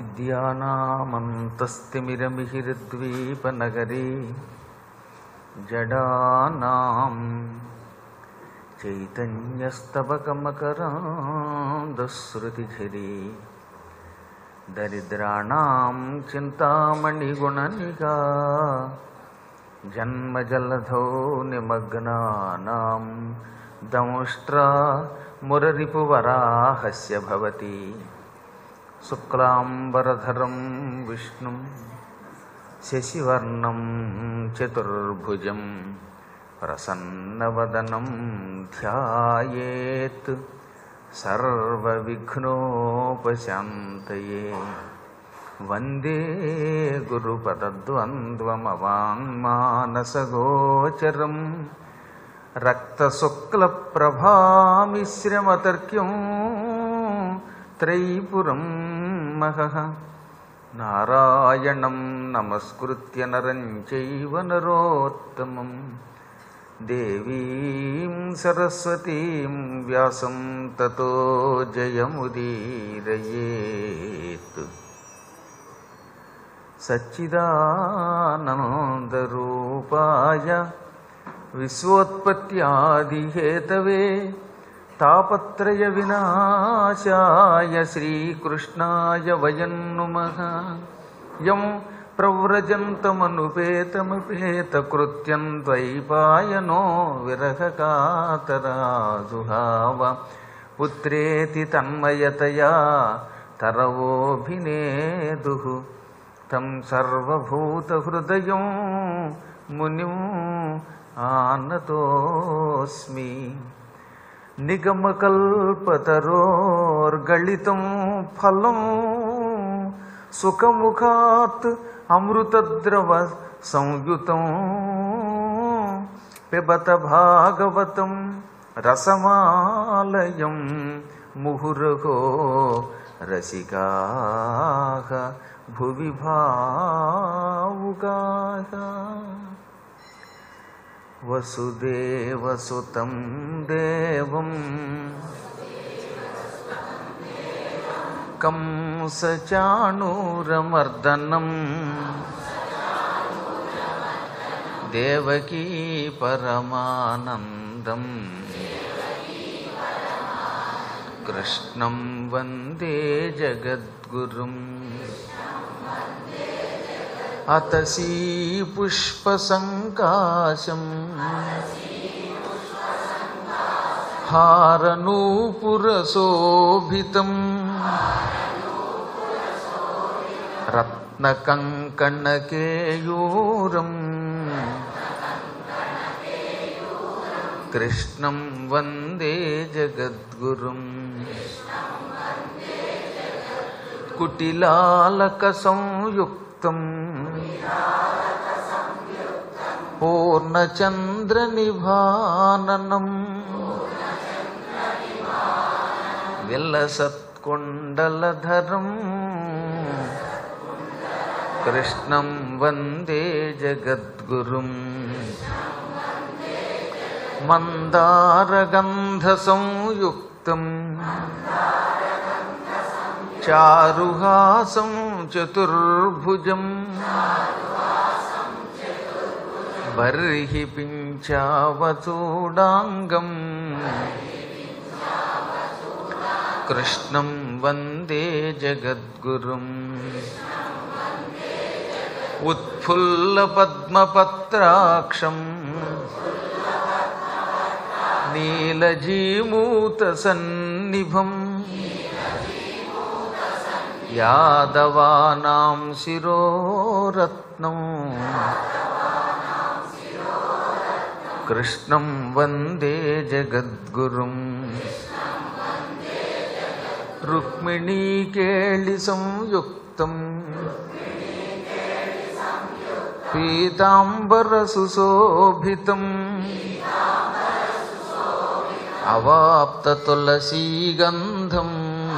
विद्यानामन्तस्तिमिरमिहिरद्वीपनगरे जडानां चैतन्यस्तबकमकरान्दस्रुतिझरी दरिद्राणां चिन्तामणिगुणनिका जन्मजलधौ निमग्नानां दंष्ट्रा मुररिपुवराहस्य भवति शुक्लाम्बरधरं विष्णुं शशिवर्णं चतुर्भुजं प्रसन्नवदनं ध्यायेत् सर्वविघ्नोपशान्तये वन्दे गुरुपदद्वन्द्वमवाङ्मानसगोचरं रक्तशुक्लप्रभामिश्रमतर्क्यं त्रैपुरं महः नारायणं नमस्कृत्य नरं चैव नरोत्तमं देवीं सरस्वतीं व्यासं ततो जयमुदीरयेत् सच्चिदानन्दरूपाय विश्वोत्पत्त्यादिहेतवे तापत्रयविनाशाय श्रीकृष्णाय वयं नुमः यं प्रव्रजन्तमनुपेतमपेतकृत्यं द्वैपायनो विरहकातराजुहाव पुत्रेति तन्मयतया तरवोऽभिनेदुः तं सर्वभूतहृदयं मुनिं आनतोऽस्मि निगमकल्पतरोर्गलितं फलं सुखमुखात् अमृतद्रव संयुतं पिबत भागवतं रसमालयं मुहुरहो रसिकाः भुवि भावुकाः वसुदेवसुतं देवं कंसचाणूरमर्दनं देवकी परमानन्दम् कृष्णं वन्दे जगद्गुरुम् अतसी पुष्पसङ्काशम् हारनूपुरशोभितम् रत्नकङ्कणकेयूरम् कृष्णं वन्दे जगद्गुरुम् कुटिलालकसंयुक्तम् पूर्णचन्द्रनिभाननम् विलसत्कुण्डलधरम् कृष्णं वन्दे जगद्गुरुम् मन्दारगन्धसंयुक्तम् चारुहासं चतुर्भुजम् बर्हि पिञ्चावचूडाङ्गम् कृष्णं वन्दे जगद्गुरुम् उत्फुल्लपद्मपत्राक्षम् नीलजीमूतसन्निभम् यादवानां शिरोरत्नम् कृष्णं वन्दे जगद्गुरुम् रुक्मिणीकेळिसंयुक्तम् पीताम्बरसुशोभितम् अवाप्ततुलसीगन्धम्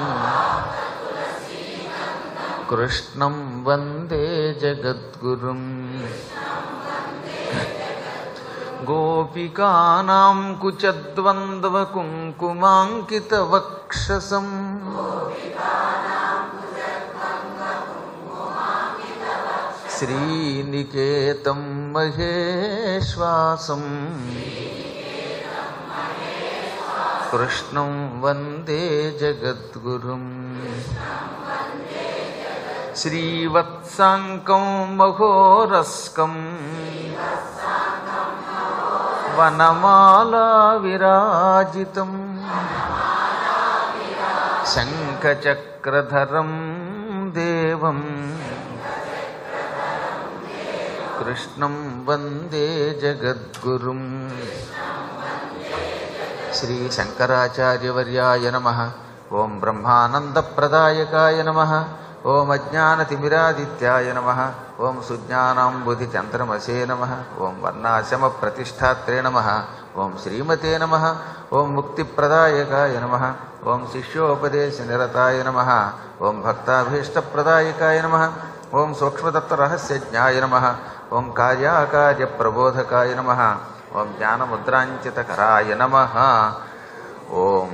कृष्णं वन्दे जगद्गुरुम् गोपिकानां कुचद्वन्द्वकुङ्कुमाङ्कितवक्षसम् శ్రీనికేతం మహేశ్వాసం కృష్ణం వందే జగద్గురుం శ్రీవత్సాంకం మహోరస్కం వనమాలా విరాజితం శంఖచక్రధరం దేవం కృష్ణం వందే జగద్గురుం శ్రీ శంకరాచార్యవర్యాయ నమ ఓం బ్రహ్మానందప్రదాయకాయ నమ ఓం అజ్ఞానతిమిరాదిత్యాయ నమ ఓం సుజ్ఞానాంబుధిచంద్రమసే నమ ఓం వర్ణాశమ ప్రతిష్టాత్రే నమ ఓం శ్రీమతే నమ ఓం ముక్తిప్రదాయకాయ నమ ఓం శిష్యోపదేశనిరతాయ నమ ఓం భక్తాభీష్టప్రదాయకాయ నమ ఓం సూక్ష్మతత్వరహస్యజ్ఞాయ నమ ఓం కార్యాకార్యప్రబోధకాయ నమ ఓం జ్ఞానముద్రాంచితకరాయ నమ ఓం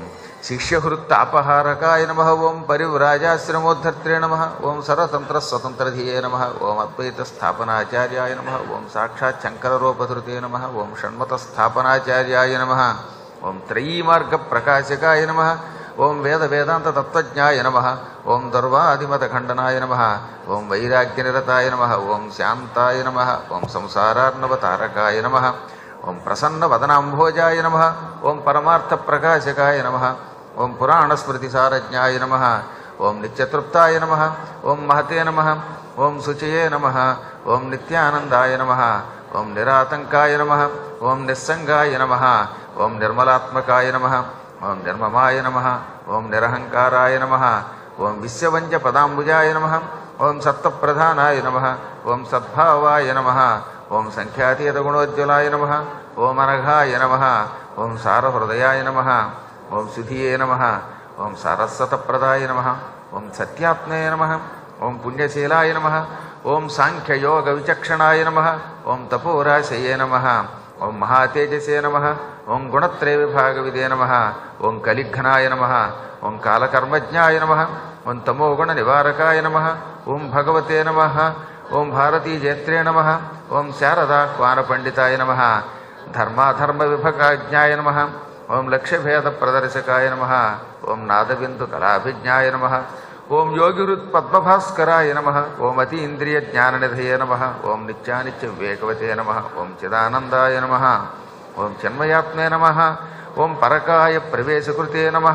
శిష్యహృత్తాపహారకాయ నమ ఓం పరివ్రాజాశ్రమోద్ధర్త్రే నమ ఓం సర్వతంత్రస్వతంత్రధియే నమ ఓం అద్వైతస్థాపనాచార్యాయ నమ ఓం సాక్షాత్ శంకరరూపధృతే నమ ఓం షణ్మతస్థాపనాచార్యాయ నమ ఓం త్రయీమార్గప్రకాశకాయ నమ ఓం వేద వేదాంత తత్వజ్ఞాయ నమ ఓం దుర్వాదిమతఖండనాయ నమ ఓం వైరాగ్యనిరతాయ నమ ఓం శాంతాయ నమ ఓం సంసారార్ణవతారకాయ నమ ఓం ప్రసన్నవదనాంభోజాయ నమ ఓం పరమార్థప్రకాశకాయ నమ ఓం పురాణస్మృతిసారజ్ఞాయ నమ ఓం నిత్యతృప్తాయ నమ ఓం మహతే నమ ఓం శుచయే నమ ఓం నిత్యానందాయ నమ ఓం నిరాతంకాయ నమ ఓం నిస్సంగాయ నమ ఓం నిర్మలాత్మకాయ నమ ఓం నిర్మమాయ నమ ఓం నిరహంకారాయ నమ ఓం విశ్వవంజ పదాంబుజాయ నమ ఓం సత్వప్రధానాయ నమ ఓం సద్భావాయ నమ ఓం సంఖ్యాతీతగుణోజ్వలాయ నమ ఓం అనఘాయ నమ ఓం సారహృదయాయ నమ ఓం సుధియే నమ ఓం సారస్వతప్రదాయ నమ ఓం సత్యాత్మయ నమ ఓం పుణ్యశీలాయ నమ ఓం సాంఖ్యయోగ విచక్షణాయ నమ ఓం తపోరాశయే నమ ఓం మహాతేజసే నమ ఓం గుణత్రయ విభాగవిదే నమ ఓం కలిఘ్నాయ నమ ఓం కాలకర్మజ్ఞాయ నమ ఓం తమోగుణ నివారకాయ నమ ఓం భగవతే నమ ఓం భారతీజేత్రే నమ ఓం శారదాహ్వాన పండితాయ నమ ధర్మాధర్మ విభగాజ్ఞాయ నమ ఓం లక్ష్యభేద ప్రదర్శకాయ నమ ఓం నాదబిందు కళాభిజ్ఞాయ నమ ఓం యోగిరుత్ పద్మభాస్కరాయ నమ ఓం అతీంద్రియ జ్ఞాననిధయే నమ ఓం నిత్యానిత్య వివేకవతే నమ ఓం చిదానందాయ నమ ఓం చిన్మయాత్మే నమ ఓం పరకాయ ప్రవేశకృతే నమ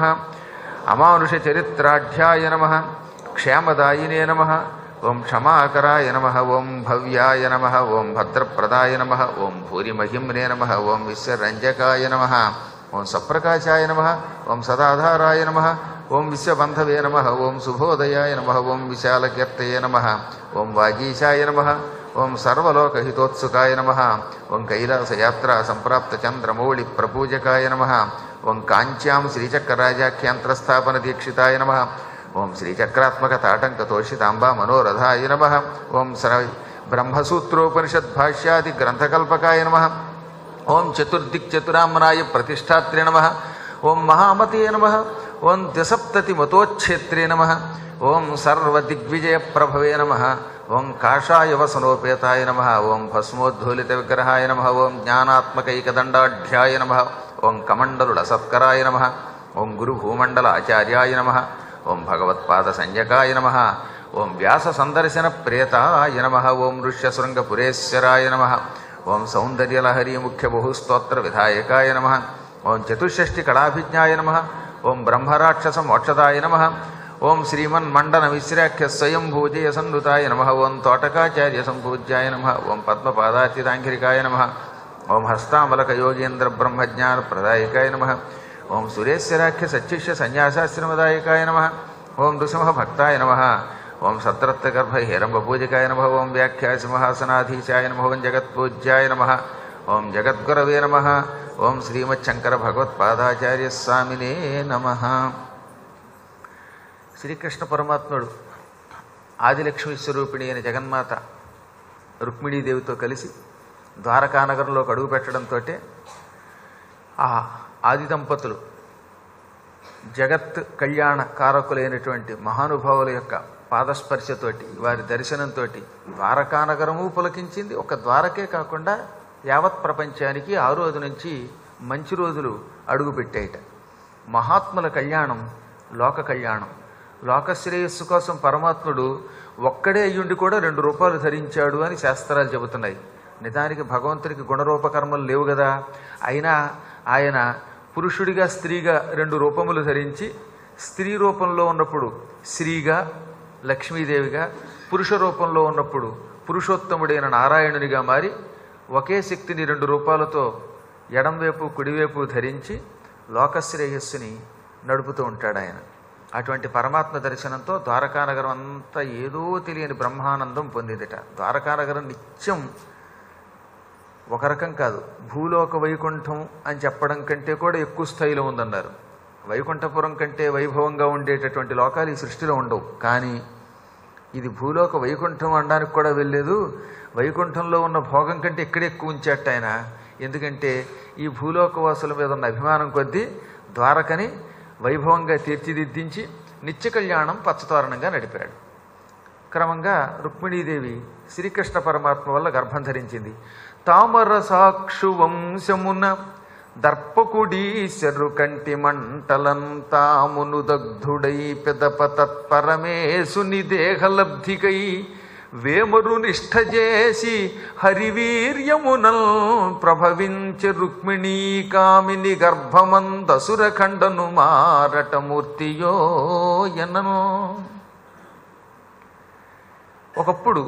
అమానుష చరిత్రాఢ్యాయ నమ క్షేమదాయినే నమ ఓం క్షమాకరాయ నమ ఓం భవ్యాయ నమ ఓం భద్రప్రదాయ నమ ఓం భూరిమహిమ్నే నమ ఓం విశ్వరంజకాయ నమ ఓం సప్రకాశాయ నమ ఓం సదాధారాయ నమ ఓం విశ్వబంధవే నమ ఓం శుభోదయాయ నమ ఓం విశాలకీర్తయే నమ ఓం వాగీశాయ నమ ఓం సర్వలోకహితోత్సుకాయ నమ ఓం కైలాసయాత్రా సంప్రాప్త చంద్రమౌళి ప్రపూజకాయ నమ ఓం కాంచ్యాం శ్రీచక్రరాజాఖ్యాంత్రస్థాపన దీక్షితాయ నమ ఓం శ్రీచక్రాత్మక తాటంక తోషితాంబా మనోరథాయ నమ ఓం సర బ్రహ్మసూత్రోపనిషద్భాష్యాది గ్రంథకల్పకాయ నమ ఓం చతుర్దిక్చతురామనాయ ప్రతిష్టాత్రే నమ ఓం మహామతే నమ ఓం ద్విసప్తతిమతోచ్ఛేత్రే నమ ఓం సర్వదిగ్విజయ ప్రభవే నమ ఓం కాషాయవసనోపేతాయ నమ ఓం భస్మోద్ధూలిత విగ్రహాయ నమ ఓం జ్ఞానాత్మకైకదండాఢ్యాయ నమ ఓం కమండలుడ సత్కరాయ నమ ఓం గురుభూమండల ఆచార్యాయ నమ ఓం భగవత్పాద సంజకాయ నమ ఓం వ్యాస సందర్శన ప్రేతాయ నమ ఓం ఋష్యశృంగపురేశ్వరాయ నమ ఓం సౌందర్యలహరి ముఖ్య బహుస్తోత్ర విధాయకాయ నమ ఓం చతుషష్టి కళాభిజ్ఞాయ నమ ఓం బ్రహ్మరాక్షస మోక్షదాయ నమ ఓం శ్రీమన్మండన మిశ్రాఖ్య స్వయంభూజయ సన్నుతాయ నమ ఓం తోటకాచార్య సంపూజ్యాయ నమ ఓం పద్మపాదాచితాంఘ్రికాయ నమ ఓం హస్తామలక యోగేంద్ర బ్రహ్మజ్ఞాన ప్రదాయకాయ నమ ఓం సురేశ్వరాఖ్య సచ్చిష్య సన్యాసాశ్రమదాయకాయ నమ ఓం నృసింహ భక్తాయ నమ ఓం సత్రత్వగర్భ హిరంబ పూజకాయ నమ ఓం వ్యాఖ్యాసింహాసనాధీశాయ నమ ఓం జగత్పూజ్యాయ నమ ఓం జగద్గురవే నమ ఓం శ్రీమచ్చంకర భగవత్పాదాచార్య స్వామినే నమ శ్రీకృష్ణ పరమాత్ముడు ఆదిలక్ష్మి స్వరూపిణి అయిన జగన్మాత రుక్మిణీదేవితో కలిసి ద్వారకానగరంలోకి అడుగు పెట్టడంతో ఆ ఆది దంపతులు జగత్ కళ్యాణ కారకులైనటువంటి మహానుభావుల యొక్క పాదస్పర్శతోటి వారి దర్శనంతో ద్వారకానగరము పులకించింది ఒక ద్వారకే కాకుండా యావత్ ప్రపంచానికి ఆ రోజు నుంచి మంచి రోజులు అడుగుపెట్టాయిట మహాత్ముల కళ్యాణం లోక కళ్యాణం లోకశ్రేయస్సు కోసం పరమాత్ముడు ఒక్కడే అయ్యుండి కూడా రెండు రూపాయలు ధరించాడు అని శాస్త్రాలు చెబుతున్నాయి నిజానికి భగవంతుడికి గుణరూపకర్మలు లేవు కదా అయినా ఆయన పురుషుడిగా స్త్రీగా రెండు రూపములు ధరించి స్త్రీ రూపంలో ఉన్నప్పుడు శ్రీగా లక్ష్మీదేవిగా పురుష రూపంలో ఉన్నప్పుడు పురుషోత్తముడైన నారాయణునిగా మారి ఒకే శక్తిని రెండు రూపాలతో ఎడంవైపు కుడివైపు ధరించి లోకశ్రేయస్సుని నడుపుతూ ఉంటాడు ఆయన అటువంటి పరమాత్మ దర్శనంతో ద్వారకానగరం అంతా ఏదో తెలియని బ్రహ్మానందం పొందిందిట ద్వారకానగరం నిత్యం ఒక రకం కాదు భూలోక వైకుంఠం అని చెప్పడం కంటే కూడా ఎక్కువ స్థాయిలో ఉందన్నారు వైకుంఠపురం కంటే వైభవంగా ఉండేటటువంటి లోకాలు ఈ సృష్టిలో ఉండవు కానీ ఇది భూలోక వైకుంఠం అనడానికి కూడా వెళ్ళలేదు వైకుంఠంలో ఉన్న భోగం కంటే ఎక్కడ ఎక్కువ ఉంచాట ఆయన ఎందుకంటే ఈ భూలోక వాసుల మీద ఉన్న అభిమానం కొద్దీ ద్వారకని వైభవంగా తీర్చిదిద్దించి నిత్య కళ్యాణం పచ్చతోరణంగా నడిపాడు క్రమంగా రుక్మిణీదేవి శ్రీకృష్ణ పరమాత్మ వల్ల గర్భం ధరించింది తామర సాక్షు వంశమున దర్పకుడీశరు కంటి మంటలంతామును దగ్ధుడై పెదప తత్పరమేశుని దేహలబ్ధికై వేమరు నిష్ఠ చేసి హరివీర్యమునల్ ప్రభవించ రుక్మిణీ కామిని గర్భమందసుర ఖండను మారటమూర్తియో ఎన్నను ఒకప్పుడు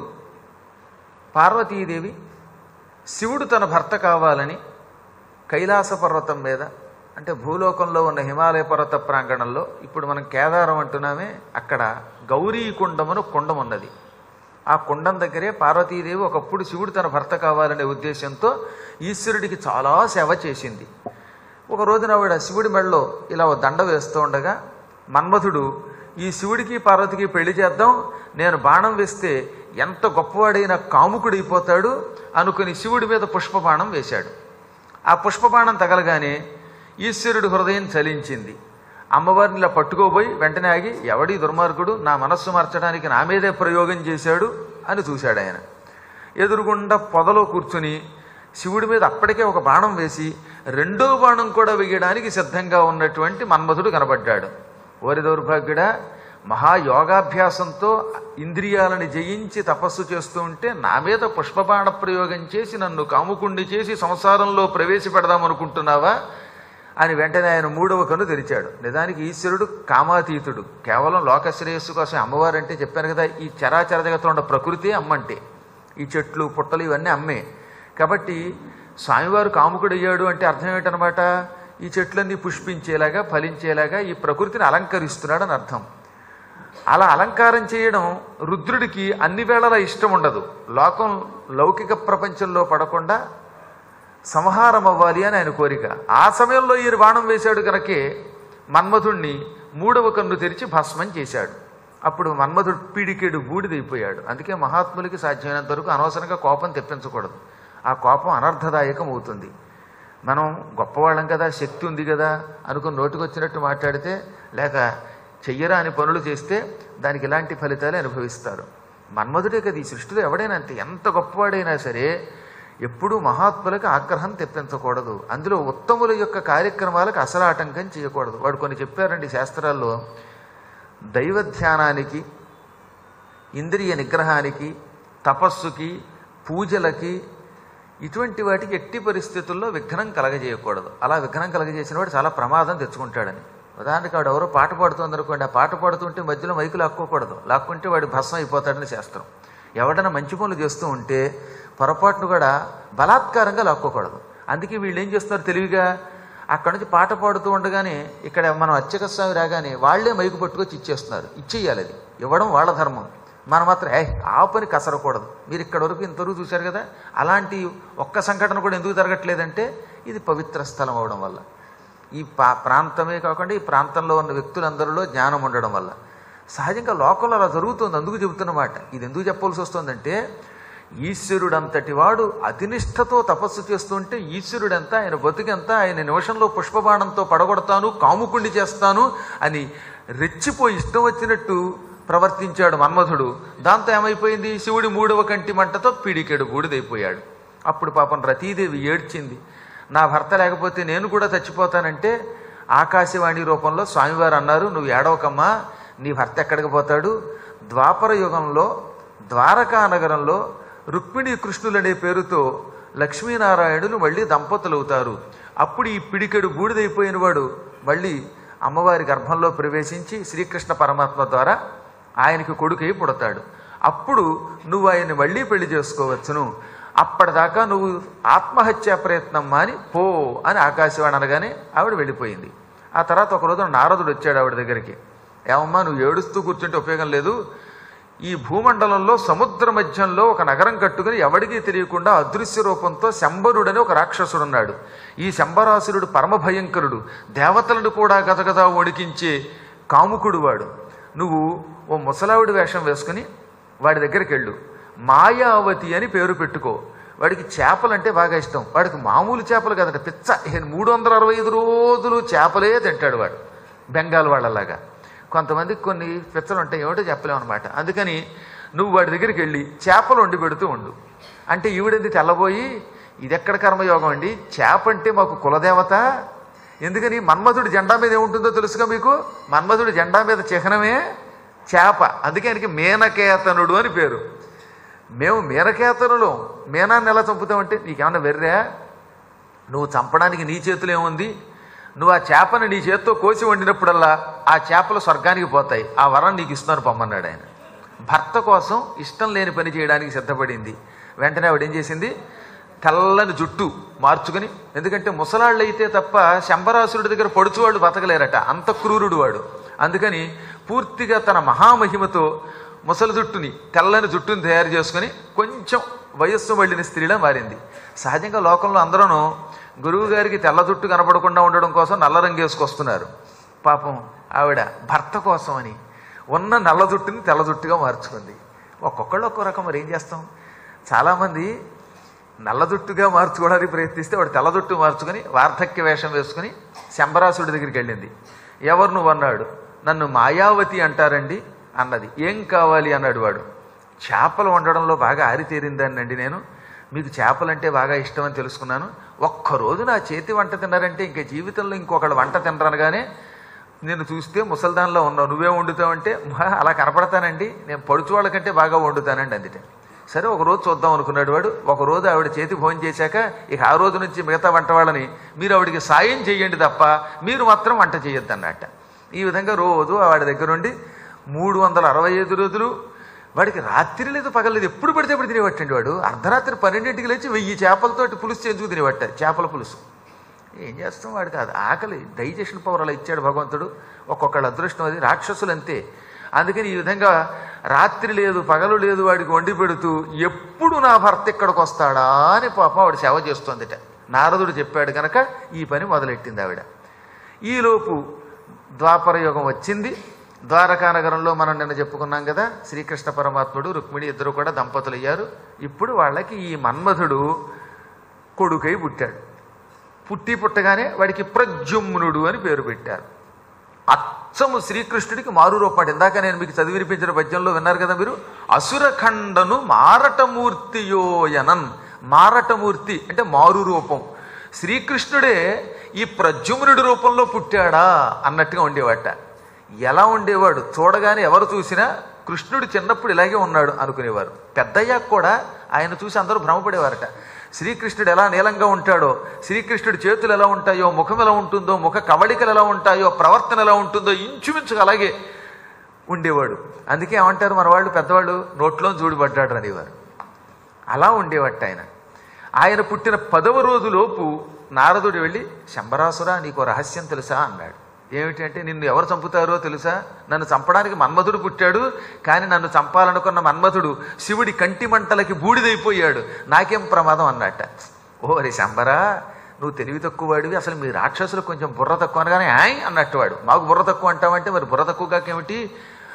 పార్వతీదేవి శివుడు తన భర్త కావాలని కైలాస పర్వతం మీద అంటే భూలోకంలో ఉన్న హిమాలయ పర్వత ప్రాంగణంలో ఇప్పుడు మనం కేదారం అంటున్నామే అక్కడ గౌరీ కుండమును కుండం ఉన్నది ఆ కుండం దగ్గరే పార్వతీదేవి ఒకప్పుడు శివుడు తన భర్త కావాలనే ఉద్దేశంతో ఈశ్వరుడికి చాలా సేవ చేసింది ఒక రోజున ఆవిడ శివుడి మెడలో ఇలా ఓ దండ వేస్తూ ఉండగా మన్మథుడు ఈ శివుడికి పార్వతికి పెళ్లి చేద్దాం నేను బాణం వేస్తే ఎంత గొప్పవాడైన కాముకుడైపోతాడు అనుకుని శివుడి మీద పుష్పబాణం వేశాడు ఆ పుష్పబాణం తగలగానే ఈశ్వరుడి హృదయం చలించింది అమ్మవారిని ఇలా పట్టుకోబోయి వెంటనే ఆగి ఎవడి దుర్మార్గుడు నా మనస్సు మార్చడానికి నా మీదే ప్రయోగం చేశాడు అని చూశాడు ఆయన ఎదురుగుండా పొదలో కూర్చుని శివుడి మీద అప్పటికే ఒక బాణం వేసి రెండో బాణం కూడా వేయడానికి సిద్ధంగా ఉన్నటువంటి మన్మధుడు కనబడ్డాడు ఓరి దౌర్భాగ్యుడా మహాయోగాభ్యాసంతో ఇంద్రియాలని జయించి తపస్సు చేస్తూ ఉంటే నా మీద పుష్పబాణ ప్రయోగం చేసి నన్ను కాముకుండి చేసి సంసారంలో ప్రవేశపెడదాం అనుకుంటున్నావా అని వెంటనే ఆయన మూడవ కన్ను తెరిచాడు నిజానికి ఈశ్వరుడు కామాతీతుడు కేవలం లోకశ్రేయస్సు కోసం అమ్మవారంటే చెప్పాను కదా ఈ చరాచర జగత్తులో ఉన్న ప్రకృతి అమ్మంటే ఈ చెట్లు పుట్టలు ఇవన్నీ అమ్మే కాబట్టి స్వామివారు కాముకుడయ్యాడు అంటే అర్థం ఏంటనమాట ఈ చెట్లన్నీ పుష్పించేలాగా ఫలించేలాగా ఈ ప్రకృతిని అలంకరిస్తున్నాడు అని అర్థం అలా అలంకారం చేయడం రుద్రుడికి అన్ని వేళలా ఇష్టం ఉండదు లోకం లౌకిక ప్రపంచంలో పడకుండా సంహారం అవ్వాలి అని ఆయన కోరిక ఆ సమయంలో ఈయన బాణం వేశాడు కనుకే మన్మధుణ్ణి మూడవ కన్ను తెరిచి భస్మం చేశాడు అప్పుడు మన్మధుడు పీడికేడు బూడిదైపోయాడు అందుకే మహాత్ములకి సాధ్యమైనంత వరకు అనవసరంగా కోపం తెప్పించకూడదు ఆ కోపం అనర్థదాయకం అవుతుంది మనం గొప్పవాళ్ళం కదా శక్తి ఉంది కదా అనుకుని నోటికొచ్చినట్టు మాట్లాడితే లేక చెయ్యరా అని పనులు చేస్తే దానికి ఇలాంటి ఫలితాలే అనుభవిస్తారు మన్మధుడే కదా ఈ సృష్టిలో ఎవడైనా అంతే ఎంత గొప్పవాడైనా సరే ఎప్పుడూ మహాత్ములకు ఆగ్రహం తెప్పించకూడదు అందులో ఉత్తముల యొక్క కార్యక్రమాలకు అసలు ఆటంకం చేయకూడదు వాడు కొన్ని చెప్పారండి శాస్త్రాల్లో దైవ ధ్యానానికి ఇంద్రియ నిగ్రహానికి తపస్సుకి పూజలకి ఇటువంటి వాటికి ఎట్టి పరిస్థితుల్లో విఘ్నం కలగజేయకూడదు అలా విఘ్నం కలగజేసిన వాడు చాలా ప్రమాదం తెచ్చుకుంటాడని ఉదాహరణకి వాడు ఎవరో పాట పాడుతుంది అనుకోండి ఆ పాట పాడుతుంటే మధ్యలో మైకు లాక్కోకూడదు లాక్కుంటే వాడు భస్మం అయిపోతాడని శాస్త్రం ఎవడైనా మంచి పనులు చేస్తూ ఉంటే పొరపాటును కూడా బలాత్కారంగా లాక్కోకూడదు అందుకే వీళ్ళు ఏం చేస్తున్నారు తెలివిగా అక్కడ నుంచి పాట పాడుతూ ఉండగానే ఇక్కడ మనం అర్చక స్వామి రాగానే వాళ్లే మైకు పట్టుకొచ్చి ఇచ్చేస్తున్నారు ఇచ్చేయాలి అది ఇవ్వడం వాళ్ళ ధర్మం మనం మాత్రం ఏ ఆ పని కసరకూడదు మీరు ఇక్కడ వరకు ఇంతవరకు చూశారు కదా అలాంటి ఒక్క సంఘటన కూడా ఎందుకు జరగట్లేదంటే ఇది పవిత్ర స్థలం అవడం వల్ల ఈ పా ప్రాంతమే కాకుండా ఈ ప్రాంతంలో ఉన్న వ్యక్తులందరిలో జ్ఞానం ఉండడం వల్ల సహజంగా లోకంలో అలా జరుగుతుంది అందుకు చెబుతున్నమాట ఇది ఎందుకు చెప్పవలసి వస్తుందంటే ఈశ్వరుడంతటి వాడు అతినిష్టతో తపస్సు చేస్తుంటే ఈశ్వరుడంతా ఆయన బతుకెంతా ఆయన నిమిషంలో పుష్పబాణంతో పడగొడతాను కాముకుండి చేస్తాను అని రెచ్చిపోయి ఇష్టం వచ్చినట్టు ప్రవర్తించాడు మన్మధుడు దాంతో ఏమైపోయింది శివుడి మూడవ కంటి మంటతో పిడికెడు బూడిదైపోయాడు అప్పుడు పాపం రతీదేవి ఏడ్చింది నా భర్త లేకపోతే నేను కూడా చచ్చిపోతానంటే ఆకాశవాణి రూపంలో స్వామివారు అన్నారు నువ్వు ఏడవకమ్మా నీ భర్త ఎక్కడికి పోతాడు ద్వాపర యుగంలో ద్వారకా నగరంలో రుక్మిణి కృష్ణులనే పేరుతో లక్ష్మీనారాయణులు మళ్ళీ దంపతులవుతారు అప్పుడు ఈ పిడికెడు బూడిదైపోయిన వాడు మళ్ళీ అమ్మవారి గర్భంలో ప్రవేశించి శ్రీకృష్ణ పరమాత్మ ద్వారా ఆయనకి కొడుకై పుడతాడు అప్పుడు నువ్వు ఆయన్ని మళ్ళీ పెళ్లి చేసుకోవచ్చును అప్పటిదాకా నువ్వు ఆత్మహత్యా ప్రయత్నం మాని పో అని ఆకాశవాణి అనగానే ఆవిడ వెళ్ళిపోయింది ఆ తర్వాత ఒక రోజున నారదుడు వచ్చాడు ఆవిడ దగ్గరికి ఏమమ్మా నువ్వు ఏడుస్తూ కూర్చుంటే ఉపయోగం లేదు ఈ భూమండలంలో సముద్ర మధ్యంలో ఒక నగరం కట్టుకుని ఎవడికి తెలియకుండా అదృశ్య రూపంతో శంబరుడని ఒక రాక్షసుడున్నాడు ఈ శంబరాసురుడు పరమ భయంకరుడు దేవతలను కూడా గదగదా వణికించే కాముకుడు వాడు నువ్వు ఓ ముసలావిడి వేషం వేసుకుని వాడి దగ్గరికి వెళ్ళు మాయావతి అని పేరు పెట్టుకో వాడికి చేపలంటే బాగా ఇష్టం వాడికి మామూలు చేపలు కదట పిచ్చ మూడు వందల అరవై ఐదు రోజులు చేపలే తింటాడు వాడు బెంగాల్ వాళ్ళలాగా కొంతమందికి కొన్ని పిచ్చలు ఉంటాయి ఏమిటో చెప్పలేము అనమాట అందుకని నువ్వు వాడి దగ్గరికి వెళ్ళి చేపలు వండి పెడుతూ ఉండు అంటే ఈవిడేంది తెల్లబోయి ఇది ఎక్కడ కర్మయోగం అండి చేప అంటే మాకు కులదేవత ఎందుకని మన్మధుడి జెండా మీద ఏముంటుందో తెలుసుగా మీకు మన్మధుడి జెండా మీద చిహ్నమే చేప అందుకే ఆయనకి మేనకేతనుడు అని పేరు మేము మీనకేతనులు మీనాన్ని ఎలా చంపుతామంటే నీకేమన్నా వెర్రా నువ్వు చంపడానికి నీ చేతిలో ఏముంది నువ్వు ఆ చేపను నీ చేత్తో కోసి వండినప్పుడల్లా ఆ చేపలు స్వర్గానికి పోతాయి ఆ వరం నీకు ఇస్తున్నారు పొమ్మన్నాడు ఆయన భర్త కోసం ఇష్టం లేని పని చేయడానికి సిద్ధపడింది వెంటనే ఆవిడ ఏం చేసింది తెల్లని జుట్టు మార్చుకుని ఎందుకంటే ముసలాళ్ళు అయితే తప్ప శంబరాసురుడి దగ్గర పడుచువాళ్ళు బతకలేరట అంత క్రూరుడు వాడు అందుకని పూర్తిగా తన మహామహిమతో ముసలి జుట్టుని తెల్లని జుట్టుని తయారు చేసుకుని కొంచెం వయస్సు వెళ్ళిన స్త్రీలా మారింది సహజంగా లోకంలో అందరూ గురువు గారికి తెల్ల జుట్టు కనపడకుండా ఉండడం కోసం నల్ల రంగు వేసుకొస్తున్నారు పాపం ఆవిడ భర్త కోసం అని ఉన్న నల్ల జుట్టుని తెల్ల జుట్టుగా మార్చుకుంది ఒక్కొక్కళ్ళు ఒక్కో రకం మరి ఏం చేస్తాం చాలామంది నల్ల జుట్టుగా మార్చుకోవడానికి ప్రయత్నిస్తే వాడు తెల్ల జుట్టు మార్చుకుని వార్ధక్య వేషం వేసుకుని శంబరాసుడి దగ్గరికి వెళ్ళింది ఎవరు నువ్వు అన్నాడు నన్ను మాయావతి అంటారండి అన్నది ఏం కావాలి అన్నాడు వాడు చేపలు వండడంలో బాగా ఆరితేరిందానండి నేను మీకు చేపలంటే బాగా ఇష్టం అని తెలుసుకున్నాను ఒక్కరోజు నా చేతి వంట తిన్నారంటే ఇంకా జీవితంలో ఇంకొకళ్ళు వంట తినరనగానే నేను చూస్తే ముసల్దాన్లో ఉన్నావు నువ్వే వండుతావంటే "మహా, అలా కనపడతానండి నేను పడుచు వాళ్ళకంటే బాగా వండుతానండి అందుకే సరే ఒక రోజు చూద్దాం అనుకున్నాడు వాడు ఒక రోజు ఆవిడ చేతి భోజనం చేశాక ఇక ఆ రోజు నుంచి మిగతా వంట వాళ్ళని మీరు ఆవిడికి సాయం చేయండి తప్ప మీరు మాత్రం వంట చేయొద్దు అన్నట్ట ఈ విధంగా రోజు ఆవిడ దగ్గరుండి మూడు వందల అరవై ఐదు రోజులు వాడికి రాత్రి లేదు పగలేదు ఎప్పుడు పడితే అప్పుడు తినేవట్టండి వాడు అర్ధరాత్రి పన్నెండింటికి లేచి వెయ్యి చేపలతోటి పులుసు చేంచుకు తినేవట్ట చేపల పులుసు ఏం చేస్తాం వాడికి అది ఆకలి డైజెషన్ పవర్ అలా ఇచ్చాడు భగవంతుడు ఒక్కొక్కళ్ళ అదృష్టం అది రాక్షసులు అంతే అందుకని ఈ విధంగా రాత్రి లేదు పగలు లేదు వాడికి వండి పెడుతూ ఎప్పుడు నా భర్త ఇక్కడికి వస్తాడా అని పాపం ఆవిడ సేవ చేస్తోందిట నారదుడు చెప్పాడు కనుక ఈ పని మొదలెట్టింది ఆవిడ ఈలోపు ద్వాపర యుగం వచ్చింది ద్వారకా నగరంలో మనం నిన్న చెప్పుకున్నాం కదా శ్రీకృష్ణ పరమాత్ముడు రుక్మిణి ఇద్దరు కూడా దంపతులు అయ్యారు ఇప్పుడు వాళ్ళకి ఈ మన్మధుడు కొడుకై పుట్టాడు పుట్టి పుట్టగానే వాడికి ప్రద్యుమ్నుడు అని పేరు పెట్టారు అచ్చము శ్రీకృష్ణుడికి మారు రూపాడు ఇందాక నేను మీకు చదివి వినిపించిన పద్యంలో విన్నారు కదా మీరు అసురఖండను మారటమూర్తియోయనన్ మారటమూర్తి అంటే మారు రూపం శ్రీకృష్ణుడే ఈ ప్రద్యుమ్నుడి రూపంలో పుట్టాడా అన్నట్టుగా ఉండేవాట ఎలా ఉండేవాడు చూడగానే ఎవరు చూసినా కృష్ణుడు చిన్నప్పుడు ఇలాగే ఉన్నాడు అనుకునేవారు పెద్దయ్యాక కూడా ఆయన చూసి అందరూ భ్రమపడేవారట శ్రీకృష్ణుడు ఎలా నీలంగా ఉంటాడో శ్రీకృష్ణుడి చేతులు ఎలా ఉంటాయో ముఖం ఎలా ఉంటుందో ముఖ కవళికలు ఎలా ఉంటాయో ప్రవర్తన ఎలా ఉంటుందో ఇంచుమించుగా అలాగే ఉండేవాడు అందుకే ఏమంటారు మన వాళ్ళు పెద్దవాళ్ళు నోట్లో చూడబడ్డాడు అనేవారు అలా ఉండేవట్ట ఆయన ఆయన పుట్టిన పదవ రోజులోపు నారదుడు వెళ్ళి శంబరాసురా నీకు రహస్యం తెలుసా అన్నాడు ఏమిటంటే నిన్ను ఎవరు చంపుతారో తెలుసా నన్ను చంపడానికి మన్మధుడు పుట్టాడు కానీ నన్ను చంపాలనుకున్న మన్మధుడు శివుడి కంటి మంటలకి బూడిదైపోయాడు నాకేం ప్రమాదం అన్నట్ట ఓ రే శంబరా నువ్వు తెలివి తక్కువ వాడివి అసలు మీ రాక్షసులు కొంచెం బుర్ర తక్కువ అనగానే ఆయ్ అన్నట్టు వాడు మాకు బుర్ర తక్కువ అంటావంటే మరి బుర్ర తక్కువ కాకేమిటి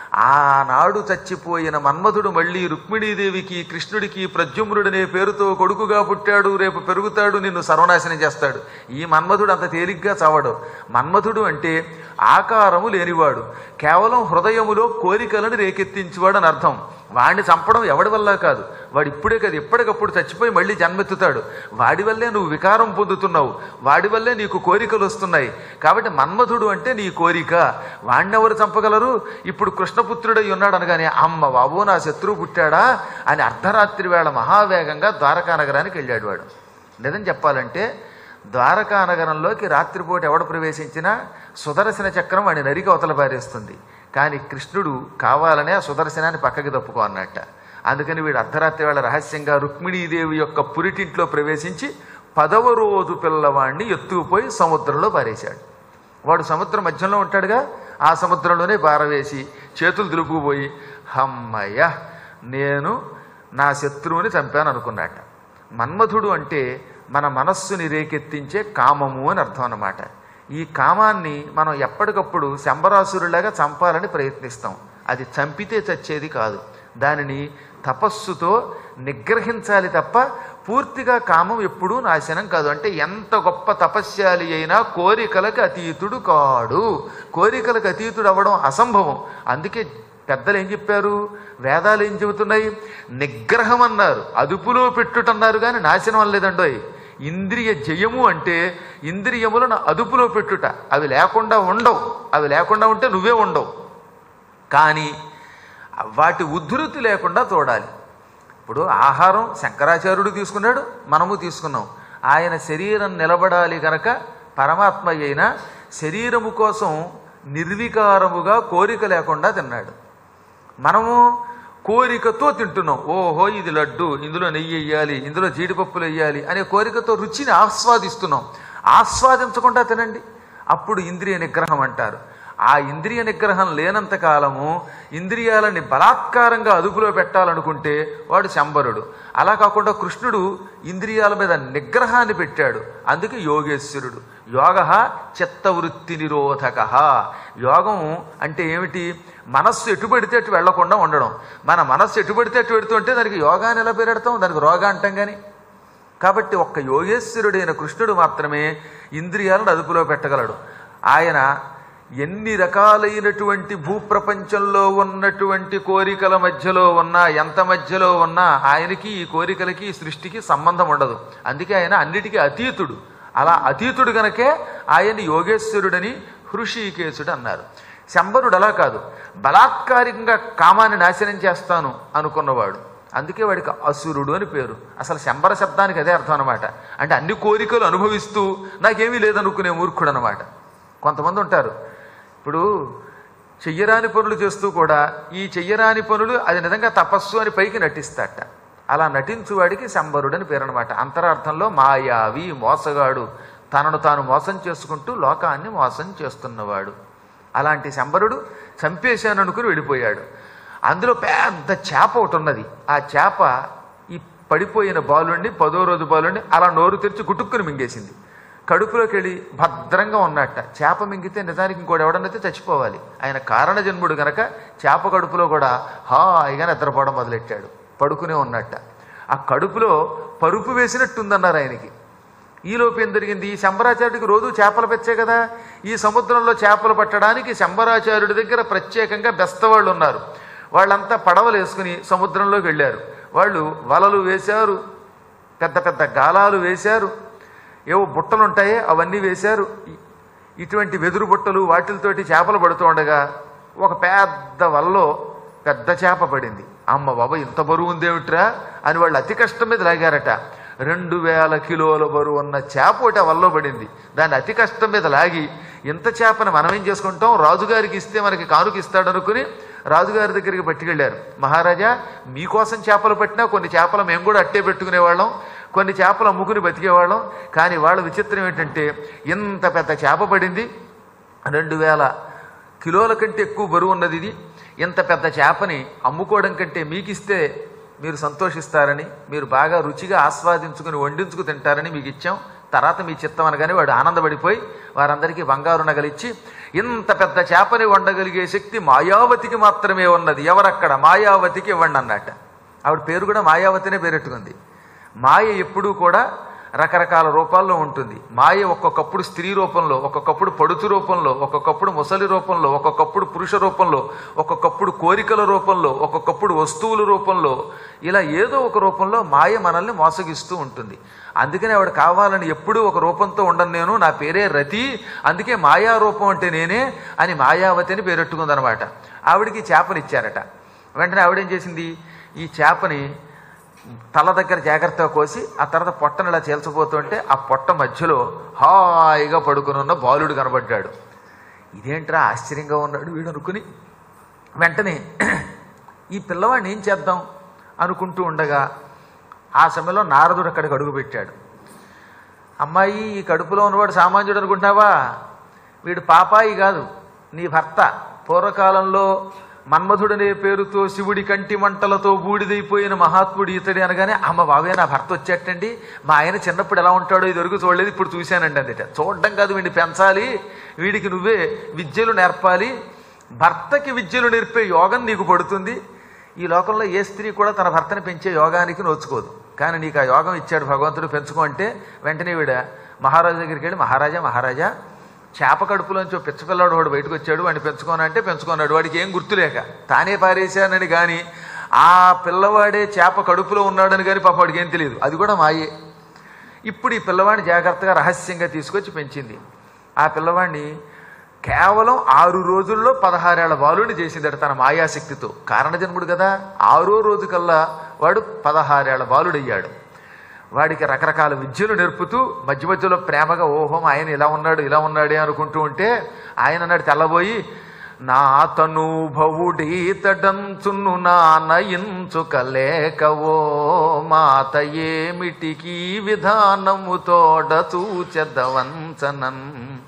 ఆనాడు చచ్చిపోయిన మన్మధుడు మళ్ళీ రుక్మిణీదేవికి కృష్ణుడికి ప్రద్యుమ్నుడనే పేరుతో కొడుకుగా పుట్టాడు రేపు పెరుగుతాడు నిన్ను సర్వనాశనం చేస్తాడు ఈ మన్మధుడు అంత తేలిగ్గా చావడు మన్మధుడు అంటే ఆకారము లేనివాడు కేవలం హృదయములో కోరికలను రేకెత్తించేవాడు అని అర్థం వాడిని చంపడం ఎవడి వల్ల కాదు వాడు ఇప్పుడే కాదు ఎప్పటికప్పుడు చచ్చిపోయి మళ్ళీ జన్మెత్తుతాడు వాడి వల్లే నువ్వు వికారం పొందుతున్నావు వాడి వల్లే నీకు కోరికలు వస్తున్నాయి కాబట్టి మన్మధుడు అంటే నీ కోరిక వాణ్ణెవరు చంపగలరు ఇప్పుడు కృష్ణపుత్రుడై ఉన్నాడు అనగానే అమ్మ బాబు నా శత్రువు పుట్టాడా అని అర్ధరాత్రి వేళ మహావేగంగా ద్వారకా నగరానికి వెళ్ళాడు వాడు నిజం చెప్పాలంటే ద్వారకా నగరంలోకి రాత్రిపూట ఎవడు ప్రవేశించినా సుదర్శన చక్రం వాడిని నరికి అవతల పారేస్తుంది కానీ కృష్ణుడు కావాలనే ఆ సుదర్శనాన్ని పక్కకి తప్పుకో అన్నట్ట అందుకని వీడు అర్ధరాత్రి వేళ రహస్యంగా రుక్మిణీదేవి యొక్క పురిటింట్లో ప్రవేశించి పదవ రోజు పిల్లవాడిని ఎత్తుకుపోయి సముద్రంలో పారేశాడు వాడు సముద్రం మధ్యలో ఉంటాడుగా ఆ సముద్రంలోనే పారవేసి చేతులు దులుపుకుపోయి హమ్మయ్య నేను నా శత్రువుని చంపాను అనుకున్నట్ట మన్మధుడు అంటే మన మనస్సుని రేకెత్తించే కామము అని అర్థం అన్నమాట ఈ కామాన్ని మనం ఎప్పటికప్పుడు శంబరాసురులాగా చంపాలని ప్రయత్నిస్తాం అది చంపితే చచ్చేది కాదు దానిని తపస్సుతో నిగ్రహించాలి తప్ప పూర్తిగా కామం ఎప్పుడూ నాశనం కాదు అంటే ఎంత గొప్ప తపస్యాలి అయినా కోరికలకు అతీతుడు కాడు కోరికలకు అతీతుడు అవ్వడం అసంభవం అందుకే పెద్దలు ఏం చెప్పారు వేదాలు ఏం చెబుతున్నాయి నిగ్రహం అన్నారు అదుపులో పెట్టుటన్నారు కానీ నాశనం అనలేదండోయ్ ఇంద్రియ జయము అంటే ఇంద్రియములను అదుపులో పెట్టుట అవి లేకుండా ఉండవు అవి లేకుండా ఉంటే నువ్వే ఉండవు కానీ వాటి ఉద్ధృతి లేకుండా చూడాలి ఇప్పుడు ఆహారం శంకరాచార్యుడు తీసుకున్నాడు మనము తీసుకున్నాం ఆయన శరీరం నిలబడాలి గనక పరమాత్మ అయిన శరీరము కోసం నిర్వికారముగా కోరిక లేకుండా తిన్నాడు మనము కోరికతో తింటున్నాం ఓహో ఇది లడ్డు ఇందులో నెయ్యి వేయాలి ఇందులో జీడిపప్పులు వేయాలి అనే కోరికతో రుచిని ఆస్వాదిస్తున్నాం ఆస్వాదించకుండా తినండి అప్పుడు ఇంద్రియ నిగ్రహం అంటారు ఆ ఇంద్రియ నిగ్రహం లేనంత కాలము ఇంద్రియాలని బలాత్కారంగా అదుపులో పెట్టాలనుకుంటే వాడు శంబరుడు అలా కాకుండా కృష్ణుడు ఇంద్రియాల మీద నిగ్రహాన్ని పెట్టాడు అందుకే యోగేశ్వరుడు యోగ చిత్తవృత్తి నిరోధక యోగం అంటే ఏమిటి మనస్సు ఎటు పెడితే అటు వెళ్లకుండా ఉండడం మన మనస్సు ఎటు పెడితే అటు పెడుతుంటే దానికి యోగాన్ని ఎలా పెడతాం దానికి రోగా అంటాం కానీ కాబట్టి ఒక్క యోగేశ్వరుడైన కృష్ణుడు మాత్రమే ఇంద్రియాలను అదుపులో పెట్టగలడు ఆయన ఎన్ని రకాలైనటువంటి భూప్రపంచంలో ఉన్నటువంటి కోరికల మధ్యలో ఉన్నా ఎంత మధ్యలో ఉన్నా ఆయనకి ఈ కోరికలకి ఈ సృష్టికి సంబంధం ఉండదు అందుకే ఆయన అన్నిటికీ అతీతుడు అలా అతీతుడు గనకే ఆయన యోగేశ్వరుడని హృషికేశుడు అన్నారు శంబరుడు అలా కాదు బలాత్కారికంగా కామాన్ని నాశనం చేస్తాను అనుకున్నవాడు అందుకే వాడికి అసురుడు అని పేరు అసలు శంబర శబ్దానికి అదే అర్థం అనమాట అంటే అన్ని కోరికలు అనుభవిస్తూ నాకేమీ లేదనుకునే మూర్ఖుడు అనమాట కొంతమంది ఉంటారు ఇప్పుడు చెయ్యరాని పనులు చేస్తూ కూడా ఈ చెయ్యరాని పనులు అది నిజంగా తపస్సు అని పైకి నటిస్తాట అలా నటించువాడికి శంబరుడు అని పేరు అనమాట అంతరార్థంలో మాయావి మోసగాడు తనను తాను మోసం చేసుకుంటూ లోకాన్ని మోసం చేస్తున్నవాడు అలాంటి శంబరుడు చంపేశాను అనుకుని వెళ్ళిపోయాడు అందులో పెద్ద చేప ఒకటి ఉన్నది ఆ చేప ఈ పడిపోయిన బాలుండి పదో రోజు బాలుండి అలా నోరు తెరిచి గుటుక్కుని మింగేసింది కడుపులోకి వెళ్ళి భద్రంగా ఉన్నట్ట చేప మింగితే నిజానికి ఇంకోటి ఎవడనైతే చచ్చిపోవాలి ఆయన కారణ జన్ముడు గనక చేప కడుపులో కూడా హాయిగా నిద్రపోవడం మొదలెట్టాడు పడుకునే ఉన్నట్ట ఆ కడుపులో పరుపు వేసినట్టుందన్నారు ఆయనకి ఈలోపు ఏం జరిగింది ఈ శంబరాచార్యుడికి రోజు చేపలు పెచ్చే కదా ఈ సముద్రంలో చేపలు పట్టడానికి శంబరాచార్యుడి దగ్గర ప్రత్యేకంగా బెస్తవాళ్ళు ఉన్నారు వాళ్ళంతా పడవలు వేసుకుని సముద్రంలోకి వెళ్ళారు వాళ్ళు వలలు వేశారు పెద్ద పెద్ద గాలాలు వేశారు ఏవో బుట్టలు ఉంటాయే అవన్నీ వేశారు ఇ- ఇటువంటి వెదురు బుట్టలు వాటితోటి చేపలు పడుతూ ఉండగా ఒక పెద్ద వలలో పెద్ద చేప పడింది అమ్మ బాబా ఇంత బరువు ఉందేమిట్రా అని వాళ్ళు అతి కష్టం మీద లాగారట రెండు వేల కిలోల బరువు ఉన్న చేప ఒకటి ఆ వలలో పడింది దాన్ని అతి కష్టం మీద లాగి ఇంత చేపను మనం ఏం చేసుకుంటాం రాజుగారికి ఇస్తే మనకి కానుక ఇస్తాడు అనుకుని రాజుగారి దగ్గరికి పట్టుకెళ్ళారు మహారాజా మీకోసం చేపలు పట్టినా కొన్ని చేపలు మేము కూడా అట్టే పెట్టుకునేవాళ్ళం కొన్ని చేపలు అమ్ముకుని బతికేవాళ్ళం కానీ వాళ్ళ విచిత్రం ఏంటంటే ఇంత పెద్ద చేప పడింది రెండు వేల కిలోల కంటే ఎక్కువ బరువు ఉన్నది ఇది ఇంత పెద్ద చేపని అమ్ముకోవడం కంటే మీకు ఇస్తే మీరు సంతోషిస్తారని మీరు బాగా రుచిగా ఆస్వాదించుకుని వండించుకు తింటారని మీకు ఇచ్చాం తర్వాత మీ చిత్తం అనగానే వాడు ఆనందపడిపోయి వారందరికీ బంగారు నగలిచ్చి ఇంత పెద్ద చేపని వండగలిగే శక్తి మాయావతికి మాత్రమే ఉన్నది ఎవరక్కడ మాయావతికి ఇవ్వండి అన్నట్ట ఆవిడ పేరు కూడా మాయావతినే పేరెట్టుకుంది మాయ ఎప్పుడూ కూడా రకరకాల రూపాల్లో ఉంటుంది మాయ ఒక్కొక్కప్పుడు స్త్రీ రూపంలో ఒక్కొక్కప్పుడు పడుచు రూపంలో ఒక్కొక్కప్పుడు ముసలి రూపంలో ఒక్కొక్కప్పుడు పురుష రూపంలో ఒక్కొక్కప్పుడు కోరికల రూపంలో ఒక్కొక్కప్పుడు వస్తువుల రూపంలో ఇలా ఏదో ఒక రూపంలో మాయ మనల్ని మోసగిస్తూ ఉంటుంది అందుకని ఆవిడ కావాలని ఎప్పుడూ ఒక రూపంతో ఉండను నేను నా పేరే రతి అందుకే మాయా రూపం అంటే నేనే అని మాయావతి అని పేరెట్టుకుందనమాట ఆవిడికి చేపనిచ్చారట వెంటనే ఆవిడేం చేసింది ఈ చేపని తల దగ్గర జాగ్రత్తగా కోసి ఆ తర్వాత పొట్టను ఇలా చేల్చబోతుంటే ఆ పొట్ట మధ్యలో హాయిగా పడుకుని ఉన్న బాలుడు కనబడ్డాడు ఇదేంట్రా ఆశ్చర్యంగా ఉన్నాడు వీడు అనుకుని వెంటనే ఈ పిల్లవాడిని ఏం చేద్దాం అనుకుంటూ ఉండగా ఆ సమయంలో నారదుడు అక్కడికి అడుగు పెట్టాడు అమ్మాయి ఈ కడుపులో ఉన్నవాడు సామాన్యుడు అనుకుంటున్నావా వీడు పాపాయి కాదు నీ భర్త పూర్వకాలంలో మన్మధుడనే పేరుతో శివుడి కంటి మంటలతో బూడిదైపోయిన మహాత్ముడు ఇతడి అనగానే అమ్మ బాబే నా భర్త వచ్చేటండి మా ఆయన చిన్నప్పుడు ఎలా ఉంటాడో ఇది వరకు చూడలేదు ఇప్పుడు చూశానండి అందుట చూడడం కాదు వీడిని పెంచాలి వీడికి నువ్వే విద్యలు నేర్పాలి భర్తకి విద్యలు నేర్పే యోగం నీకు పడుతుంది ఈ లోకంలో ఏ స్త్రీ కూడా తన భర్తని పెంచే యోగానికి నోచుకోదు కానీ నీకు ఆ యోగం ఇచ్చాడు భగవంతుడు పెంచుకో అంటే వెంటనే వీడ మహారాజు దగ్గరికి వెళ్ళి మహారాజా మహారాజా చేప కడుపులోంచి ఓ పిచ్చపిల్లాడు వాడు బయటకు వచ్చాడు వాడిని పెంచుకోనంటే పెంచుకున్నాడు వాడికి ఏం గుర్తులేక తానే పారేశానని కానీ ఆ పిల్లవాడే చేప కడుపులో ఉన్నాడని కానీ పాప వాడికి ఏం తెలియదు అది కూడా మాయే ఇప్పుడు ఈ పిల్లవాడిని జాగ్రత్తగా రహస్యంగా తీసుకొచ్చి పెంచింది ఆ పిల్లవాడిని కేవలం ఆరు రోజుల్లో పదహారేళ్ల బాలుని చేసిందట తన మాయాశక్తితో కారణజన్ముడు కదా ఆరో రోజు కల్లా వాడు పదహారేళ్ల బాలుడయ్యాడు వాడికి రకరకాల విద్యలు నేర్పుతూ మధ్య మధ్యలో ప్రేమగా ఓహం ఆయన ఇలా ఉన్నాడు ఇలా ఉన్నాడే అనుకుంటూ ఉంటే ఆయన అన్నాడు తెల్లబోయి నా తనూభవుడీతడంచును నానయించుకలేకవో మాత ఏమిటికి విధానము తోడ చూచెదవంచనన్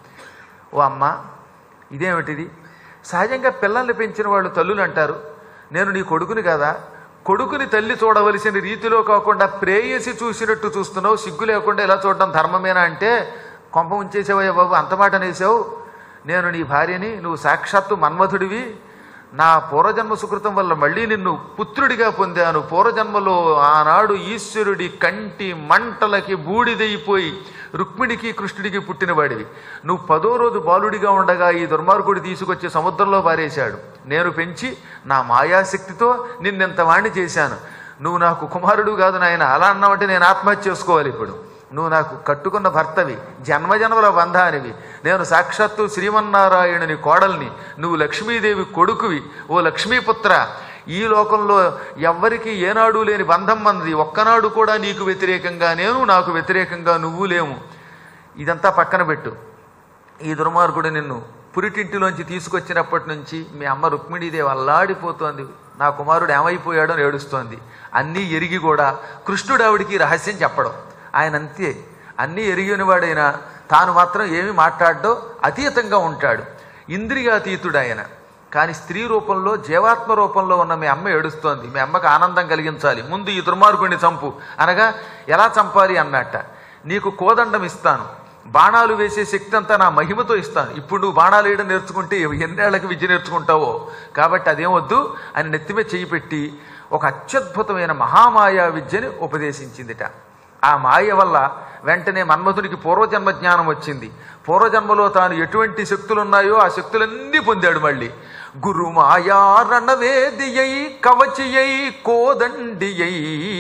ఓ అమ్మ ఇదేమిటిది సహజంగా పిల్లల్ని పెంచిన వాళ్ళు తల్లులు అంటారు నేను నీ కొడుకుని కదా కొడుకుని తల్లి చూడవలసిన రీతిలో కాకుండా ప్రేయసి చూసినట్టు చూస్తున్నావు సిగ్గు లేకుండా ఇలా చూడడం ధర్మమేనా అంటే కొంప ఉంచేసావయ్యా బాబు అంత మాట అనేసావు నేను నీ భార్యని నువ్వు సాక్షాత్తు మన్మధుడివి నా పూర్వజన్మ సుకృతం వల్ల మళ్ళీ నిన్ను పుత్రుడిగా పొందాను పూర్వజన్మలో ఆనాడు ఈశ్వరుడి కంటి మంటలకి బూడిదైపోయి రుక్మిణికి కృష్ణుడికి పుట్టినవాడివి నువ్వు పదో రోజు బాలుడిగా ఉండగా ఈ దుర్మార్గుడు తీసుకొచ్చి సముద్రంలో పారేశాడు నేను పెంచి నా మాయాశక్తితో నిన్నెంత వాణ్ణి చేశాను నువ్వు నాకు కుమారుడు కాదు నాయన అలా అన్నావంటే నేను ఆత్మహత్య చేసుకోవాలి ఇప్పుడు నువ్వు నాకు కట్టుకున్న భర్తవి జన్మజన్మల బంధానివి నేను సాక్షాత్తు శ్రీమన్నారాయణుని కోడల్ని నువ్వు లక్ష్మీదేవి కొడుకువి ఓ లక్ష్మీపుత్ర ఈ లోకంలో ఎవ్వరికి ఏనాడు లేని బంధం మంది ఒక్కనాడు కూడా నీకు వ్యతిరేకంగా నేను నాకు వ్యతిరేకంగా నువ్వు లేము ఇదంతా పక్కన పెట్టు ఈ దుర్మార్గుడు నిన్ను పురిటింటిలోంచి తీసుకొచ్చినప్పటి నుంచి మీ అమ్మ రుక్మిణీదేవి అల్లాడిపోతోంది నా కుమారుడు ఏమైపోయాడో అని ఏడుస్తోంది అన్నీ ఎరిగి కూడా కృష్ణుడు ఆవిడికి ఈ రహస్యం చెప్పడం ఆయన అంతే అన్నీ ఎరిగినవాడైనా తాను మాత్రం ఏమి మాట్లాడడో అతీతంగా ఉంటాడు ఇంద్రియాతీతుడు ఆయన కానీ స్త్రీ రూపంలో జీవాత్మ రూపంలో ఉన్న మీ అమ్మ ఏడుస్తోంది మీ అమ్మకి ఆనందం కలిగించాలి ముందు ఈ దుర్మార్గుడిని చంపు అనగా ఎలా చంపాలి అన్నట్ట నీకు కోదండం ఇస్తాను బాణాలు వేసే శక్తి అంతా నా మహిమతో ఇస్తాను ఇప్పుడు నువ్వు బాణాలు వేయడం నేర్చుకుంటే ఎన్నేళ్లకి విద్య నేర్చుకుంటావో కాబట్టి అదేమొద్దు అని నెత్తిమే చేయి పెట్టి ఒక అత్యద్భుతమైన మహామాయా విద్యని ఉపదేశించిందిట ఆ మాయ వల్ల వెంటనే మన్మధునికి పూర్వజన్మ జ్ఞానం వచ్చింది పూర్వజన్మలో తాను ఎటువంటి శక్తులు ఉన్నాయో ఆ శక్తులన్నీ పొందాడు మళ్ళీ గురు మాయా రణవేదియై కవచియై కోదండియై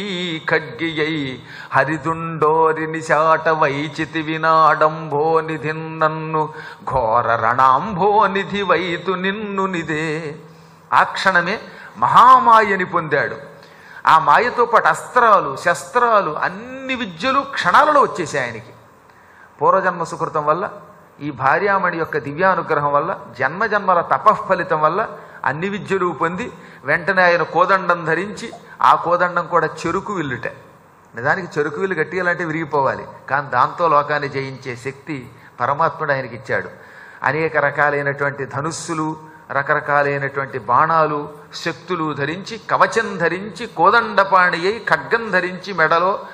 ఖడ్గియై హరిదుండోరి నిశాట వైచితి వినాడంభో నిధి నన్ను ఘోర రణాంభో నిధి వైతు నిన్ను నిదే ఆ క్షణమే మహామాయని పొందాడు ఆ మాయతో పాటు అస్త్రాలు శస్త్రాలు అన్ని విద్యలు క్షణాలలో వచ్చేసాయి ఆయనకి పూర్వజన్మ సుకృతం వల్ల ఈ భార్యామణి యొక్క దివ్యానుగ్రహం వల్ల జన్మజన్మల తపఃఫలితం వల్ల అన్ని విద్యలు పొంది వెంటనే ఆయన కోదండం ధరించి ఆ కోదండం కూడా చెరుకు విల్లుట నిజానికి చెరుకు విల్లు గట్టిగాలంటే విరిగిపోవాలి కానీ దాంతో లోకాన్ని జయించే శక్తి పరమాత్ముడు ఆయనకి ఇచ్చాడు అనేక రకాలైనటువంటి ధనుస్సులు రకరకాలైనటువంటి బాణాలు శక్తులు ధరించి కవచం ధరించి కోదండపాణి అయి ఖడ్గం ధరించి మెడలో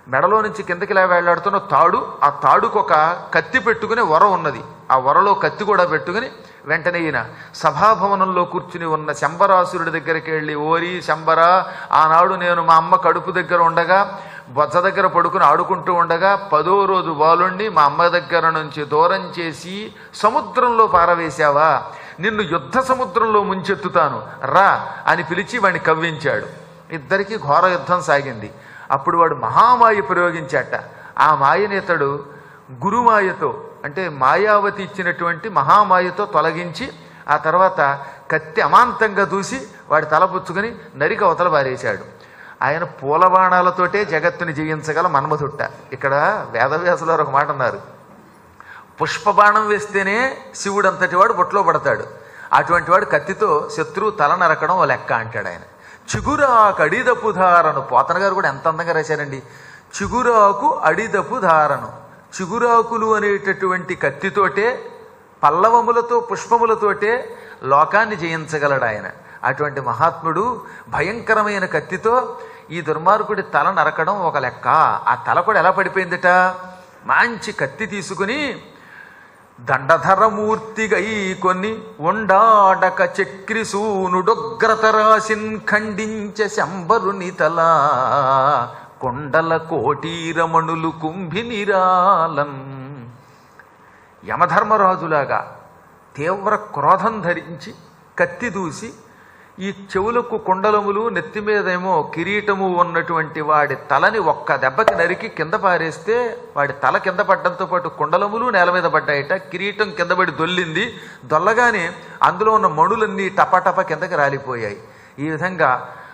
మెడలో నుంచి కిందకి ఇలా వేలాడుతున్న తాడు ఆ తాడుకు ఒక కత్తి పెట్టుకుని వర ఉన్నది ఆ వరలో కత్తి కూడా పెట్టుకుని వెంటనే ఈయన సభాభవనంలో కూర్చుని ఉన్న శంబరాసురుడి దగ్గరికి వెళ్ళి ఓరి శంబర ఆనాడు నేను మా అమ్మ కడుపు దగ్గర ఉండగా బొజ్జ దగ్గర పడుకుని ఆడుకుంటూ ఉండగా పదో రోజు బాలుండి మా అమ్మ దగ్గర నుంచి దూరం చేసి సముద్రంలో పారవేశావా నిన్ను యుద్ధ సముద్రంలో ముంచెత్తుతాను రా అని పిలిచి వాడిని కవ్వించాడు ఇద్దరికి ఘోర యుద్ధం సాగింది అప్పుడు వాడు మహామాయ ప్రయోగించాట ఆ మాయని ఇతడు గురుమాయతో అంటే మాయావతి ఇచ్చినటువంటి మహామాయతో తొలగించి ఆ తర్వాత కత్తి అమాంతంగా దూసి వాడి తలపుచ్చుకొని నరికి అవతల పారేశాడు ఆయన పూలబాణాలతోటే జగత్తుని జయించగల మన్మధుట్ట ఇక్కడ వేదవ్యాసులు వారు ఒక మాట అన్నారు పుష్పబాణం వేస్తేనే శివుడు అంతటి వాడు బొట్లో పడతాడు అటువంటి వాడు కత్తితో శత్రువు తల నరకడం ఓ లెక్క అంటాడు ఆయన చిగురాకు అడిదపు ధారను పోతన గారు కూడా ఎంత అందంగా రాశారండి చిగురాకు అడిదపు ధారను చిగురాకులు అనేటటువంటి కత్తితోటే పల్లవములతో పుష్పములతోటే లోకాన్ని జయించగలడు ఆయన అటువంటి మహాత్ముడు భయంకరమైన కత్తితో ఈ దుర్మార్గుడి తల నరకడం ఒక లెక్క ఆ తల కూడా ఎలా పడిపోయిందట మంచి కత్తి తీసుకుని దండధరమూర్తిగై కొన్ని ఉండాడక చక్రిసూనుడొగ్రతరాసిన్ ఖండించ శంబరుని తల కొండల కోటీరమణులు కుంభినిరాలన్ యమధర్మరాజులాగా తీవ్ర క్రోధం ధరించి కత్తి దూసి ఈ చెవులకు కుండలములు నెత్తి మీదేమో కిరీటము ఉన్నటువంటి వాడి తలని ఒక్క దెబ్బకి నరికి కింద పారేస్తే వాడి తల కింద పడ్డంతో పాటు కుండలములు నేల మీద పడ్డాయట కిరీటం కింద పడి దొల్లింది దొల్లగానే అందులో ఉన్న మణులన్నీ టపటప కిందకి రాలిపోయాయి ఈ విధంగా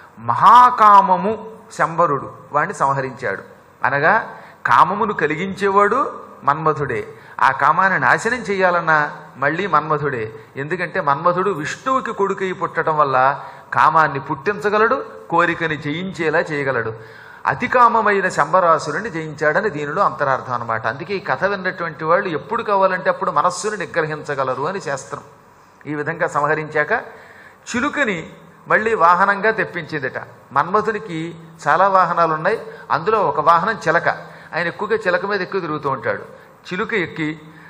మహాకామము శంబరుడు వాడిని సంహరించాడు అనగా కామమును కలిగించేవాడు మన్మధుడే ఆ కామాన్ని నాశనం చేయాలన్నా మళ్ళీ మన్మధుడే ఎందుకంటే మన్మధుడు విష్ణువుకి కొడుకై పుట్టడం వల్ల కామాన్ని పుట్టించగలడు కోరికని జయించేలా చేయగలడు అతి కామమైన శంబరాసురుని జయించాడని దీనిలో అంతరార్థం అనమాట అందుకే ఈ కథ విన్నటువంటి వాళ్ళు ఎప్పుడు కావాలంటే అప్పుడు మనస్సును నిగ్రహించగలరు అని శాస్త్రం ఈ విధంగా సంహరించాక చిలుకని మళ్ళీ వాహనంగా తెప్పించిందట మన్మథునికి చాలా వాహనాలు ఉన్నాయి అందులో ఒక వాహనం చిలక ఆయన ఎక్కువగా చిలక మీద ఎక్కువ తిరుగుతూ ఉంటాడు చిలుక ఎక్కి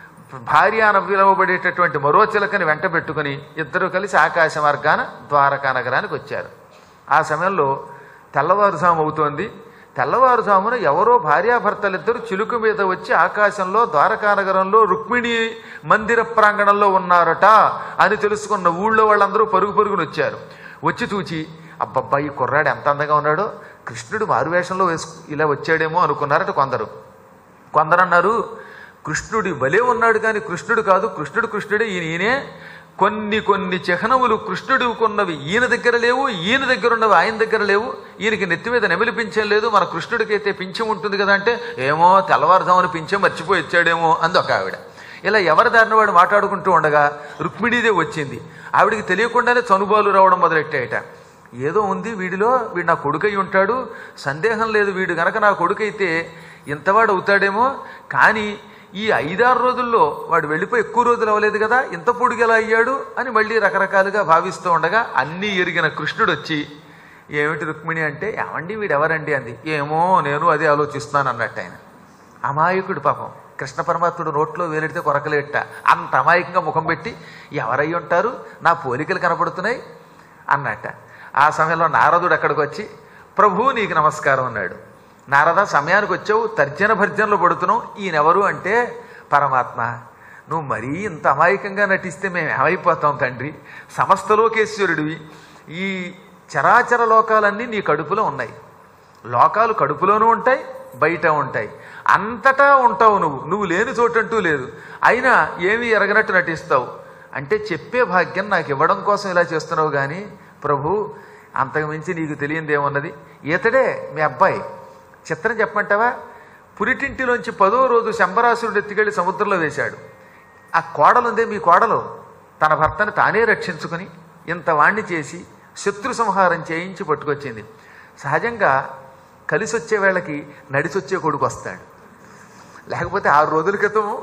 భార్య అని పిలువబడేటటువంటి మరో చిలకని వెంట పెట్టుకుని ఇద్దరు కలిసి ఆకాశ మార్గాన ద్వారకా నగరానికి వచ్చారు ఆ సమయంలో తెల్లవారుజాము అవుతోంది తెల్లవారుజామున ఎవరో భార్యాభర్తలిద్దరు చిలుక మీద వచ్చి ఆకాశంలో ద్వారకా నగరంలో రుక్మిణి మందిర ప్రాంగణంలో ఉన్నారట అని తెలుసుకున్న ఊళ్ళో వాళ్ళందరూ పరుగు పరుగుని వచ్చారు వచ్చి చూచి అబ్బబ్బా ఈ కుర్రాడు ఎంత అందంగా ఉన్నాడో కృష్ణుడు మారువేషంలో వేసు ఇలా వచ్చాడేమో అనుకున్నారట కొందరు కొందరు అన్నారు కృష్ణుడి భలే ఉన్నాడు కానీ కృష్ణుడు కాదు కృష్ణుడు కృష్ణుడే ఈయన ఈయనే కొన్ని కొన్ని చిహ్నములు కృష్ణుడు కొన్నవి ఈయన దగ్గర లేవు ఈయన దగ్గర ఉన్నవి ఆయన దగ్గర లేవు ఈయనకి నెత్తి మీద నెమిలి పింఛం లేదు మన కృష్ణుడికి అయితే పింఛం ఉంటుంది కదా అంటే ఏమో తెల్లవారుజామున పింఛం మర్చిపోయి వచ్చాడేమో అంది ఒక ఆవిడ ఇలా ఎవరి దారిన వాడు మాట్లాడుకుంటూ ఉండగా రుక్మిణీదే వచ్చింది ఆవిడికి తెలియకుండానే చనుబాలు రావడం మొదలెట్టాయట ఏదో ఉంది వీడిలో వీడు నా కొడుకై ఉంటాడు సందేహం లేదు వీడు గనక నా కొడుకైతే ఇంతవాడు అవుతాడేమో కానీ ఈ ఐదారు రోజుల్లో వాడు వెళ్ళిపోయి ఎక్కువ రోజులు అవ్వలేదు కదా ఇంత పొడుగు ఎలా అయ్యాడు అని మళ్ళీ రకరకాలుగా భావిస్తూ ఉండగా అన్నీ ఎరిగిన కృష్ణుడు వచ్చి ఏమిటి రుక్మిణి అంటే ఏమండి వీడు ఎవరండి అంది ఏమో నేను అదే ఆలోచిస్తున్నాను అన్నట్టు ఆయన అమాయకుడు పాపం కృష్ణ పరమాత్ముడు నోట్లో వేలెడితే కొరకలేట అంత అమాయకంగా ముఖం పెట్టి ఎవరై ఉంటారు నా పోలికలు కనపడుతున్నాయి అన్నట్ట ఆ సమయంలో నారదుడు అక్కడికి వచ్చి ప్రభు నీకు నమస్కారం అన్నాడు నారద సమయానికి వచ్చావు తర్జన భర్జనలు పడుతున్నావు ఈయనెవరు అంటే పరమాత్మ నువ్వు మరీ ఇంత అమాయకంగా నటిస్తే మేము ఏమైపోతాం తండ్రి సమస్త లోకేశ్వరుడివి ఈ చరాచర లోకాలన్నీ నీ కడుపులో ఉన్నాయి లోకాలు కడుపులోనూ ఉంటాయి బయట ఉంటాయి అంతటా ఉంటావు నువ్వు నువ్వు లేని చోటంటూ లేదు అయినా ఏమీ ఎరగనట్టు నటిస్తావు అంటే చెప్పే భాగ్యం నాకు ఇవ్వడం కోసం ఇలా చేస్తున్నావు కానీ ప్రభు అంతకు మించి నీకు తెలియందేమున్నది ఇతడే మీ అబ్బాయి చిత్రం చెప్పమంటావా పురిటింటిలోంచి పదో రోజు శంబరాసురుడు ఎత్తుకెళ్ళి సముద్రంలో వేశాడు ఆ కోడలుందే మీ కోడలు తన భర్తను తానే రక్షించుకుని ఇంత వాణ్ణి చేసి శత్రు సంహారం చేయించి పట్టుకొచ్చింది సహజంగా కలిసి వచ్చే వేళకి నడిచొచ్చే కొడుకు వస్తాడు లేకపోతే ఆరు రోజుల క్రితం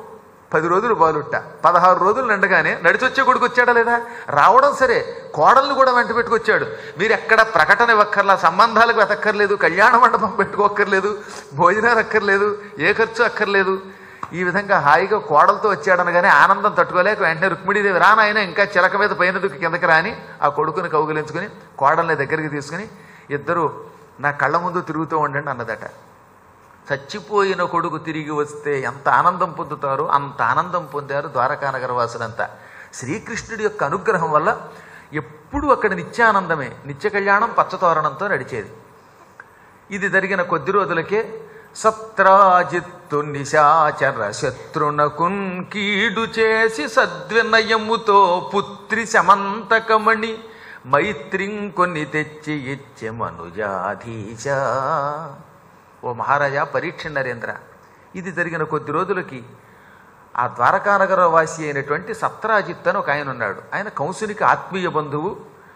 పది రోజులు బాలుట్ట పదహారు రోజులు నిండగానే నడిచొచ్చే కొడుకు వచ్చాడా లేదా రావడం సరే కోడల్ని కూడా వెంట పెట్టుకొచ్చాడు మీరు ఎక్కడ ప్రకటన ఇవ్వక్కర్లా సంబంధాలకు వెతక్కర్లేదు కళ్యాణ మండపం పెట్టుకోక్కర్లేదు భోజనాలు అక్కర్లేదు ఏ ఖర్చు అక్కర్లేదు ఈ విధంగా హాయిగా కోడలతో వచ్చాడనగానే ఆనందం తట్టుకోలేక వెంటనే రుక్మిణీదేవి రానాయన ఇంకా చిలక మీద పైన దుక్కి కిందకి రాని ఆ కొడుకుని కౌగిలించుకుని కోడల్ని దగ్గరికి తీసుకుని ఇద్దరు నా కళ్ళ ముందు తిరుగుతూ ఉండండి అన్నదట చచ్చిపోయిన కొడుకు తిరిగి వస్తే ఎంత ఆనందం పొందుతారో అంత ఆనందం పొందారు ద్వారకానగర వాసులంతా శ్రీకృష్ణుడి యొక్క అనుగ్రహం వల్ల ఎప్పుడూ అక్కడ నిత్యానందమే నిత్య కళ్యాణం పచ్చతోరణంతో నడిచేది ఇది జరిగిన కొద్ది రోజులకే సత్రాజిత్తు నిశాచర శత్రునకున్ కీడు చేసి సద్వినయముతో పుత్రి శమంతకమణి మైత్రింకొని తెచ్చి ఇచ్చే మనుజాధీశ ఓ మహారాజా పరీక్ష నరేంద్ర ఇది జరిగిన కొద్ది రోజులకి ఆ ద్వారకానగర వాసి అయినటువంటి సత్రాజిత్ అని ఒక ఆయన ఉన్నాడు ఆయన కంసునికి ఆత్మీయ బంధువు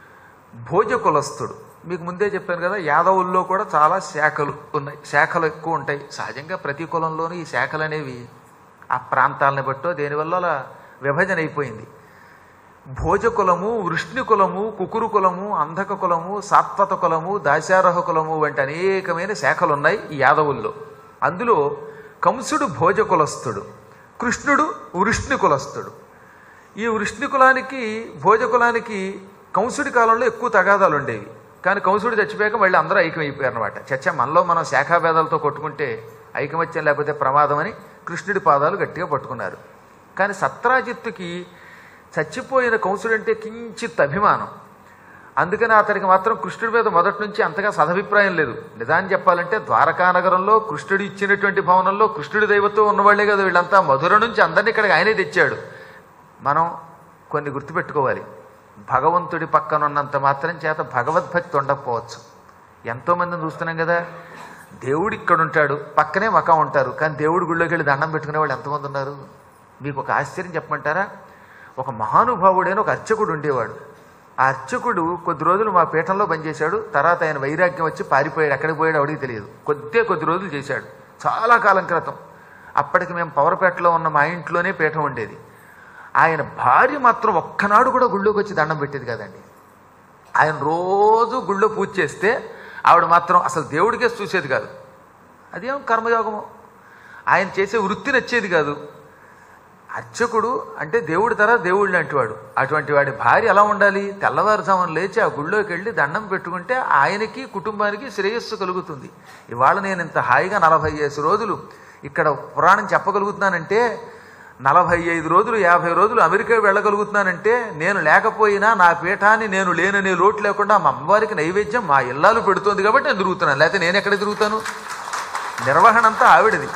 భోజకులస్థుడు మీకు ముందే చెప్పాను కదా యాదవుల్లో కూడా చాలా శాఖలు ఉన్నాయి శాఖలు ఎక్కువ ఉంటాయి సహజంగా ప్రతి కులంలోనూ ఈ శాఖలు అనేవి ఆ ప్రాంతాలని బట్టో దేనివల్ల అలా విభజన అయిపోయింది భోజకులము వృష్ణి కులము కుకురు కులము అంధక కులము సాత్వత కులము దాశారహ కులము వంటి అనేకమైన శాఖలు ఉన్నాయి ఈ యాదవుల్లో అందులో కంసుడు భోజ కులస్థుడు కృష్ణుడు వృష్ణి కులస్థుడు ఈ వృష్ణి కులానికి భోజ కులానికి కంసుడి కాలంలో ఎక్కువ తగాదాలు ఉండేవి కానీ కంసుడు చచ్చిపోయాక మళ్ళీ అందరూ ఐక్యమైపోయారు అనమాట చచ్చ మనలో మనం శాఖాభేదాలతో కొట్టుకుంటే ఐకమత్యం లేకపోతే ప్రమాదం అని కృష్ణుడి పాదాలు గట్టిగా పట్టుకున్నారు కానీ సత్రాజిత్తుకి చచ్చిపోయిన కంసుడంటే కించిత్ అభిమానం అందుకని అతనికి మాత్రం కృష్ణుడి మీద మొదటి నుంచి అంతగా సదభిప్రాయం లేదు నిజాన్ని చెప్పాలంటే ద్వారకానగరంలో కృష్ణుడు ఇచ్చినటువంటి భవనంలో కృష్ణుడి దైవతో ఉన్నవాళ్లే కదా వీళ్ళంతా మధుర నుంచి అందరినీ ఇక్కడికి ఆయనే తెచ్చాడు మనం కొన్ని గుర్తుపెట్టుకోవాలి భగవంతుడి పక్కన ఉన్నంత మాత్రం చేత భగవద్భక్తి ఉండకపోవచ్చు ఎంతోమందిని చూస్తున్నాం కదా దేవుడు ఇక్కడ ఉంటాడు పక్కనే మకా ఉంటారు కానీ దేవుడి గుళ్ళోకి వెళ్ళి దండం పెట్టుకునే వాళ్ళు ఎంతమంది ఉన్నారు మీకు ఒక ఆశ్చర్యం చెప్పమంటారా ఒక మహానుభావుడైన ఒక అర్చకుడు ఉండేవాడు ఆ అర్చకుడు కొద్ది రోజులు మా పీఠంలో పనిచేశాడు తర్వాత ఆయన వైరాగ్యం వచ్చి పారిపోయాడు ఎక్కడికి పోయాడు అవడికి తెలియదు కొద్దే కొద్ది రోజులు చేశాడు చాలా కాలం క్రితం అప్పటికి మేము పవర్పేటలో ఉన్న మా ఇంట్లోనే పీఠం ఉండేది ఆయన భార్య మాత్రం ఒక్కనాడు కూడా గుళ్ళోకి వచ్చి దండం పెట్టేది కదండి ఆయన రోజు గుళ్ళో పూజ చేస్తే ఆవిడ మాత్రం అసలు దేవుడికే చూసేది కాదు అదేం కర్మయోగము ఆయన చేసే వృత్తి నచ్చేది కాదు అర్చకుడు అంటే దేవుడి తర దేవుడు లాంటివాడు అటువంటి వాడి భార్య ఎలా ఉండాలి తెల్లవారుజామున లేచి ఆ గుళ్ళోకి వెళ్ళి దండం పెట్టుకుంటే ఆయనకి కుటుంబానికి శ్రేయస్సు కలుగుతుంది ఇవాళ నేను ఇంత హాయిగా నలభై ఐదు రోజులు ఇక్కడ పురాణం చెప్పగలుగుతున్నానంటే నలభై ఐదు రోజులు యాభై రోజులు అమెరికా వెళ్ళగలుగుతున్నానంటే నేను లేకపోయినా నా పీఠాన్ని నేను లేననే లోటు లేకుండా మా అమ్మవారికి నైవేద్యం మా ఇల్లాలు పెడుతోంది కాబట్టి నేను తిరుగుతున్నాను లేకపోతే నేను ఎక్కడ తిరుగుతాను నిర్వహణ అంతా ఆవిడది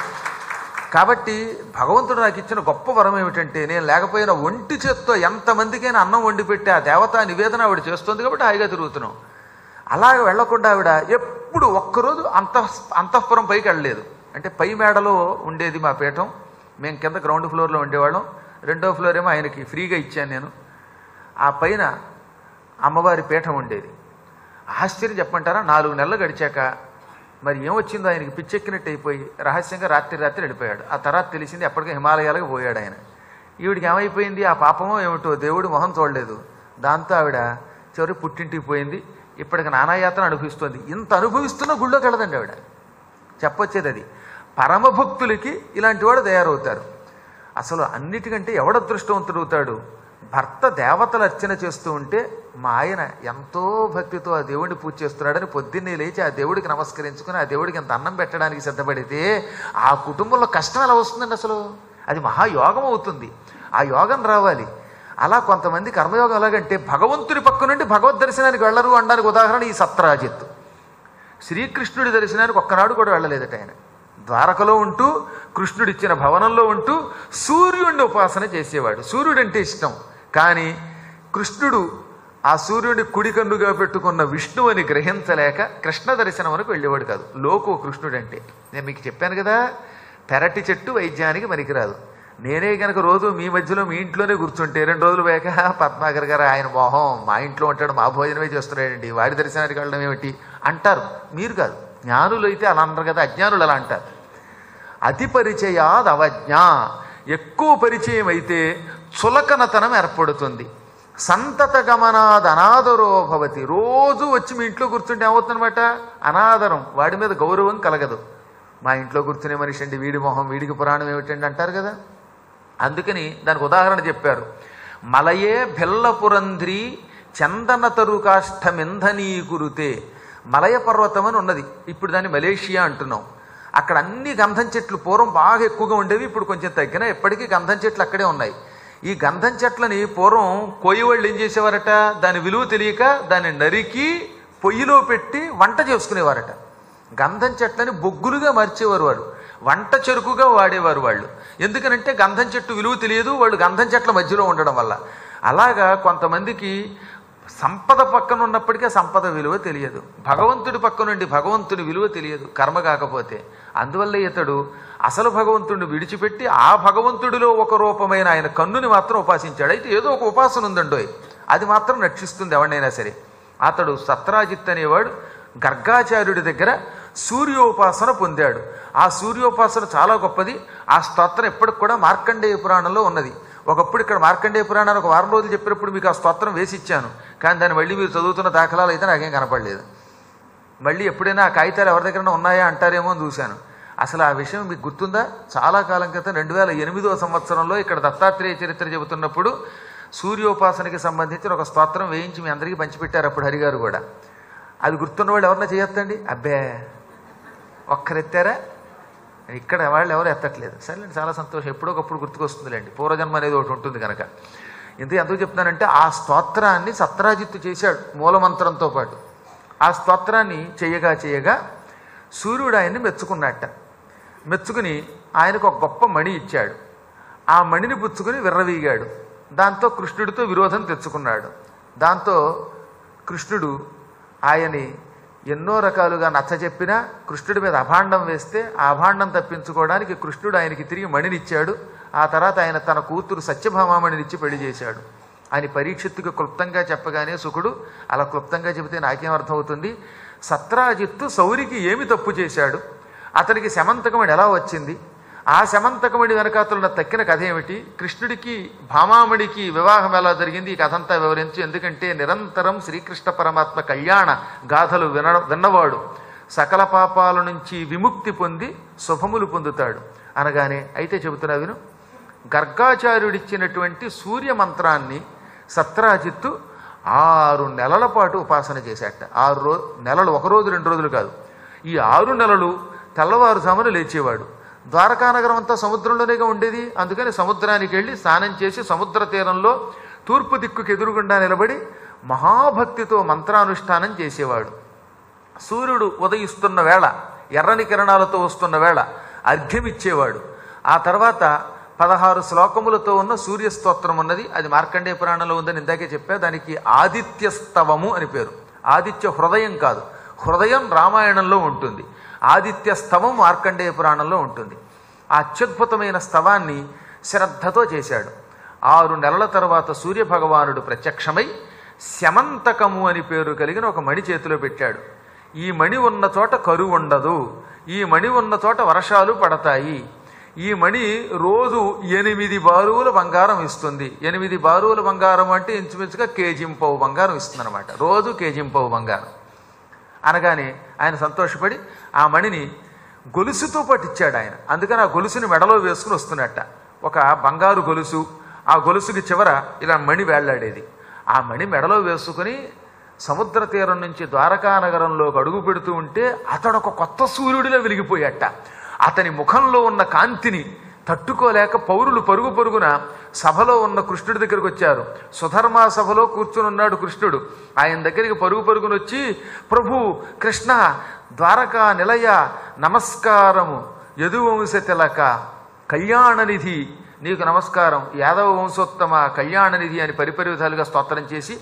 కాబట్టి భగవంతుడు నాకు ఇచ్చిన గొప్ప వరం ఏమిటంటే నేను లేకపోయినా ఒంటి చేత్తో ఎంతమందికైనా అన్నం వండి పెట్టి ఆ దేవతా నివేదన ఆవిడ చేస్తుంది కాబట్టి హాయిగా తిరుగుతున్నాం అలాగ వెళ్లకుండా ఆవిడ ఎప్పుడు ఒక్కరోజు అంత అంతఃపురం పైకి వెళ్ళలేదు అంటే పై మేడలో ఉండేది మా పీఠం మేము కింద గ్రౌండ్ ఫ్లోర్లో ఉండేవాళ్ళం రెండో ఫ్లోర్ ఏమో ఆయనకి ఫ్రీగా ఇచ్చాను నేను ఆ పైన అమ్మవారి పీఠం ఉండేది ఆశ్చర్యం చెప్పమంటారా నాలుగు నెలలు గడిచాక మరి ఏమొచ్చిందో ఆయనకి పిచ్చెక్కినట్టు అయిపోయి రహస్యంగా రాత్రి రాత్రి వెళ్ళిపోయాడు ఆ తర్వాత తెలిసింది ఎప్పటికీ హిమాలయాలకు పోయాడు ఆయన ఈవిడికి ఏమైపోయింది ఆ పాపమో ఏమిటో దేవుడు మొహం చూడలేదు దాంతో ఆవిడ చివరి పుట్టింటికి పోయింది ఇప్పటికి నానాయాత్ర అనుభవిస్తోంది ఇంత అనుభవిస్తున్న గుళ్ళోకి వెళ్ళదండి ఆవిడ చెప్పొచ్చేది అది పరమభక్తులకి ఇలాంటి వాడు తయారవుతారు అసలు అన్నిటికంటే ఎవడ అదృష్టవంతుడు అవుతాడు భర్త దేవతలు అర్చన చేస్తూ ఉంటే మా ఆయన ఎంతో భక్తితో ఆ దేవుడిని పూజ చేస్తున్నాడని పొద్దున్నే లేచి ఆ దేవుడికి నమస్కరించుకుని ఆ దేవుడికి ఎంత అన్నం పెట్టడానికి సిద్ధపడితే ఆ కుటుంబంలో కష్టం ఎలా వస్తుందండి అసలు అది మహాయోగం అవుతుంది ఆ యోగం రావాలి అలా కొంతమంది కర్మయోగం ఎలాగంటే భగవంతుడి పక్క నుండి భగవద్ దర్శనానికి వెళ్ళరు అనడానికి ఉదాహరణ ఈ సత్రాజిత్ శ్రీకృష్ణుడి దర్శనానికి ఒక్కనాడు కూడా వెళ్ళలేదట ఆయన ద్వారకలో ఉంటూ కృష్ణుడిచ్చిన భవనంలో ఉంటూ సూర్యుడిని ఉపాసన చేసేవాడు సూర్యుడు అంటే ఇష్టం కానీ కృష్ణుడు ఆ సూర్యుడి కుడి కన్నుగా పెట్టుకున్న విష్ణువుని గ్రహించలేక కృష్ణ దర్శనం వరకు వెళ్ళేవాడు కాదు లోకు కృష్ణుడు అంటే నేను మీకు చెప్పాను కదా పెరటి చెట్టు వైద్యానికి పనికిరాదు నేనే కనుక రోజు మీ మధ్యలో మీ ఇంట్లోనే కూర్చుంటే రెండు రోజులు పోయాక పద్మాకర్ గారు ఆయన మోహం మా ఇంట్లో ఉంటాడు మా భోజనమే చేస్తున్నాడండి వాడి దర్శనానికి వెళ్ళడం ఏమిటి అంటారు మీరు కాదు జ్ఞానులు అయితే అలా అంటారు కదా అజ్ఞానులు అలా అంటారు అతి పరిచయాద్ అవజ్ఞ ఎక్కువ పరిచయం అయితే చులకనతనం ఏర్పడుతుంది సంతత గమనాద్ అనాదరో భవతి రోజు వచ్చి మీ ఇంట్లో కూర్చుంటే ఏమవుతుందన్నమాట అనాదరం వాడి మీద గౌరవం కలగదు మా ఇంట్లో కూర్చునే మనిషి అండి వీడి మొహం వీడికి పురాణం ఏమిటండి అంటారు కదా అందుకని దానికి ఉదాహరణ చెప్పారు మలయే బెల్లపురంధ్రి చందన తరుకాష్టమింధనీ కురుతే మలయ పర్వతం అని ఉన్నది ఇప్పుడు దాన్ని మలేషియా అంటున్నాం అక్కడ అన్ని గంధం చెట్లు పూర్వం బాగా ఎక్కువగా ఉండేవి ఇప్పుడు కొంచెం తగ్గినా ఎప్పటికీ గంధం చెట్లు అక్కడే ఉన్నాయి ఈ గంధం చెట్లని పూర్వం కోయివాళ్ళు ఏం చేసేవారట దాని విలువ తెలియక దాన్ని నరికి పొయ్యిలో పెట్టి వంట చేసుకునేవారట గంధం చెట్లని బొగ్గులుగా మార్చేవారు వారు వంట చెరుకుగా వాడేవారు వాళ్ళు ఎందుకనంటే గంధం చెట్టు విలువ తెలియదు వాళ్ళు గంధం చెట్ల మధ్యలో ఉండడం వల్ల అలాగా కొంతమందికి సంపద పక్కన ఉన్నప్పటికీ సంపద విలువ తెలియదు భగవంతుడి పక్క నుండి భగవంతుడి విలువ తెలియదు కర్మ కాకపోతే అందువల్ల ఇతడు అసలు భగవంతుడిని విడిచిపెట్టి ఆ భగవంతుడిలో ఒక రూపమైన ఆయన కన్నుని మాత్రం ఉపాసించాడు అయితే ఏదో ఒక ఉపాసన ఉందండోయ్ అది మాత్రం రక్షిస్తుంది ఎవరినైనా సరే అతడు సత్రాజిత్ అనేవాడు గర్గాచార్యుడి దగ్గర సూర్యోపాసన పొందాడు ఆ సూర్యోపాసన చాలా గొప్పది ఆ స్తోత్రం ఎప్పటికి కూడా మార్కండేయ పురాణంలో ఉన్నది ఒకప్పుడు ఇక్కడ మార్కండేయ పురాణాన్ని ఒక వారం రోజులు చెప్పినప్పుడు మీకు ఆ స్తోత్రం వేసి ఇచ్చాను కానీ దాన్ని మళ్ళీ మీరు చదువుతున్న దాఖలాలు అయితే నాకేం కనపడలేదు మళ్ళీ ఎప్పుడైనా ఆ కాగితాలు ఎవరి దగ్గర ఉన్నాయా అంటారేమో అని చూశాను అసలు ఆ విషయం మీకు గుర్తుందా చాలా కాలం క్రితం రెండు వేల ఎనిమిదో సంవత్సరంలో ఇక్కడ దత్తాత్రేయ చరిత్ర చెబుతున్నప్పుడు సూర్యోపాసనకి సంబంధించిన ఒక స్తోత్రం వేయించి మీ అందరికీ పంచిపెట్టారు అప్పుడు హరిగారు కూడా అది గుర్తున్న వాళ్ళు ఎవరన్నా చేయొద్దండి అబ్బే ఒక్కరెత్తారా ఇక్కడ వాళ్ళు ఎవరు ఎత్తట్లేదు సరేలేండి చాలా సంతోషం ఎప్పుడోకప్పుడు గుర్తుకొస్తుందిలేండి పూర్వజన్మ అనేది ఒకటి ఉంటుంది కనుక ఇంత ఎందుకు చెప్తున్నానంటే ఆ స్తోత్రాన్ని సత్రాజిత్తు చేశాడు మూలమంత్రంతో పాటు ఆ స్తోత్రాన్ని చేయగా చేయగా సూర్యుడు ఆయన్ని మెచ్చుకున్నట్ట మెచ్చుకుని ఆయనకు ఒక గొప్ప మణి ఇచ్చాడు ఆ మణిని పుచ్చుకుని విర్రవీగాడు దాంతో కృష్ణుడితో విరోధం తెచ్చుకున్నాడు దాంతో కృష్ణుడు ఆయన్ని ఎన్నో రకాలుగా నచ్చ చెప్పినా కృష్ణుడి మీద అభాండం వేస్తే ఆ అభాండం తప్పించుకోవడానికి కృష్ణుడు ఆయనకి తిరిగి మణినిచ్చాడు ఆ తర్వాత ఆయన తన కూతురు సత్యభామామణినిచ్చి పెళ్లి చేశాడు ఆయన పరీక్షిత్తుకు క్లుప్తంగా చెప్పగానే సుకుడు అలా క్లుప్తంగా చెబితే నాకేం అర్థమవుతుంది సత్రాజిత్తు సౌరికి ఏమి తప్పు చేశాడు అతనికి శమంతకమణి ఎలా వచ్చింది ఆ శమంతకమణి వెనకాతలున్న తక్కిన కథ ఏమిటి కృష్ణుడికి భామామణికి వివాహం ఎలా జరిగింది ఈ కథ అంతా వివరించు ఎందుకంటే నిరంతరం శ్రీకృష్ణ పరమాత్మ కళ్యాణ గాథలు విన విన్నవాడు సకల పాపాల నుంచి విముక్తి పొంది శుభములు పొందుతాడు అనగానే అయితే చెబుతున్నా విను గర్గాచార్యుడిచ్చినటువంటి సూర్య మంత్రాన్ని సత్రాజిత్తు ఆరు నెలల పాటు ఉపాసన చేశాట ఆరు రో నెలలు ఒక రోజు రెండు రోజులు కాదు ఈ ఆరు నెలలు తెల్లవారుజామున లేచేవాడు ద్వారకానగరం అంతా సముద్రంలోనేగా ఉండేది అందుకని సముద్రానికి వెళ్ళి స్నానం చేసి సముద్ర తీరంలో తూర్పు దిక్కుకు ఎదురుగుండా నిలబడి మహాభక్తితో మంత్రానుష్ఠానం చేసేవాడు సూర్యుడు ఉదయిస్తున్న వేళ ఎర్రని కిరణాలతో వస్తున్న వేళ అర్ఘ్యమిచ్చేవాడు ఆ తర్వాత పదహారు శ్లోకములతో ఉన్న సూర్య స్తోత్రం ఉన్నది అది మార్కండేయ పురాణంలో ఉందని ఇందాకే చెప్పా దానికి ఆదిత్యస్తవము అని పేరు ఆదిత్య హృదయం కాదు హృదయం రామాయణంలో ఉంటుంది ఆదిత్య స్తవం మార్కండేయ పురాణంలో ఉంటుంది ఆ అత్యద్భుతమైన స్తవాన్ని శ్రద్ధతో చేశాడు ఆరు నెలల తర్వాత సూర్య భగవానుడు ప్రత్యక్షమై శమంతకము అని పేరు కలిగిన ఒక మణి చేతిలో పెట్టాడు ఈ మణి ఉన్న చోట కరువు ఉండదు ఈ మణి ఉన్న చోట వర్షాలు పడతాయి ఈ మణి రోజు ఎనిమిది బారువుల బంగారం ఇస్తుంది ఎనిమిది బారువుల బంగారం అంటే ఇంచుమించుగా కేజింపవు బంగారం ఇస్తుంది అనమాట రోజు కేజింపవు బంగారం అనగానే ఆయన సంతోషపడి ఆ మణిని గొలుసుతో పాటు ఇచ్చాడు ఆయన అందుకని ఆ గొలుసుని మెడలో వేసుకుని వస్తున్నట్ట ఒక బంగారు గొలుసు ఆ గొలుసుకి చివర ఇలా మణి వేళ్లాడేది ఆ మణి మెడలో వేసుకుని సముద్ర తీరం నుంచి ద్వారకా నగరంలోకి అడుగు పెడుతూ ఉంటే అతడు ఒక కొత్త సూర్యుడిలో వెలిగిపోయాట అతని ముఖంలో ఉన్న కాంతిని తట్టుకోలేక పౌరులు పరుగు పరుగున సభలో ఉన్న కృష్ణుడి దగ్గరికి వచ్చారు సుధర్మా సభలో కూర్చుని ఉన్నాడు కృష్ణుడు ఆయన దగ్గరికి పరుగు పరుగున వచ్చి ప్రభు కృష్ణ ద్వారకా నిలయ నమస్కారము యదువంశ తిలక కళ్యాణనిధి నీకు నమస్కారం యాదవ వంశోత్తమ కళ్యాణనిధి అని పరిపరి విధాలుగా స్తోత్రం చేసి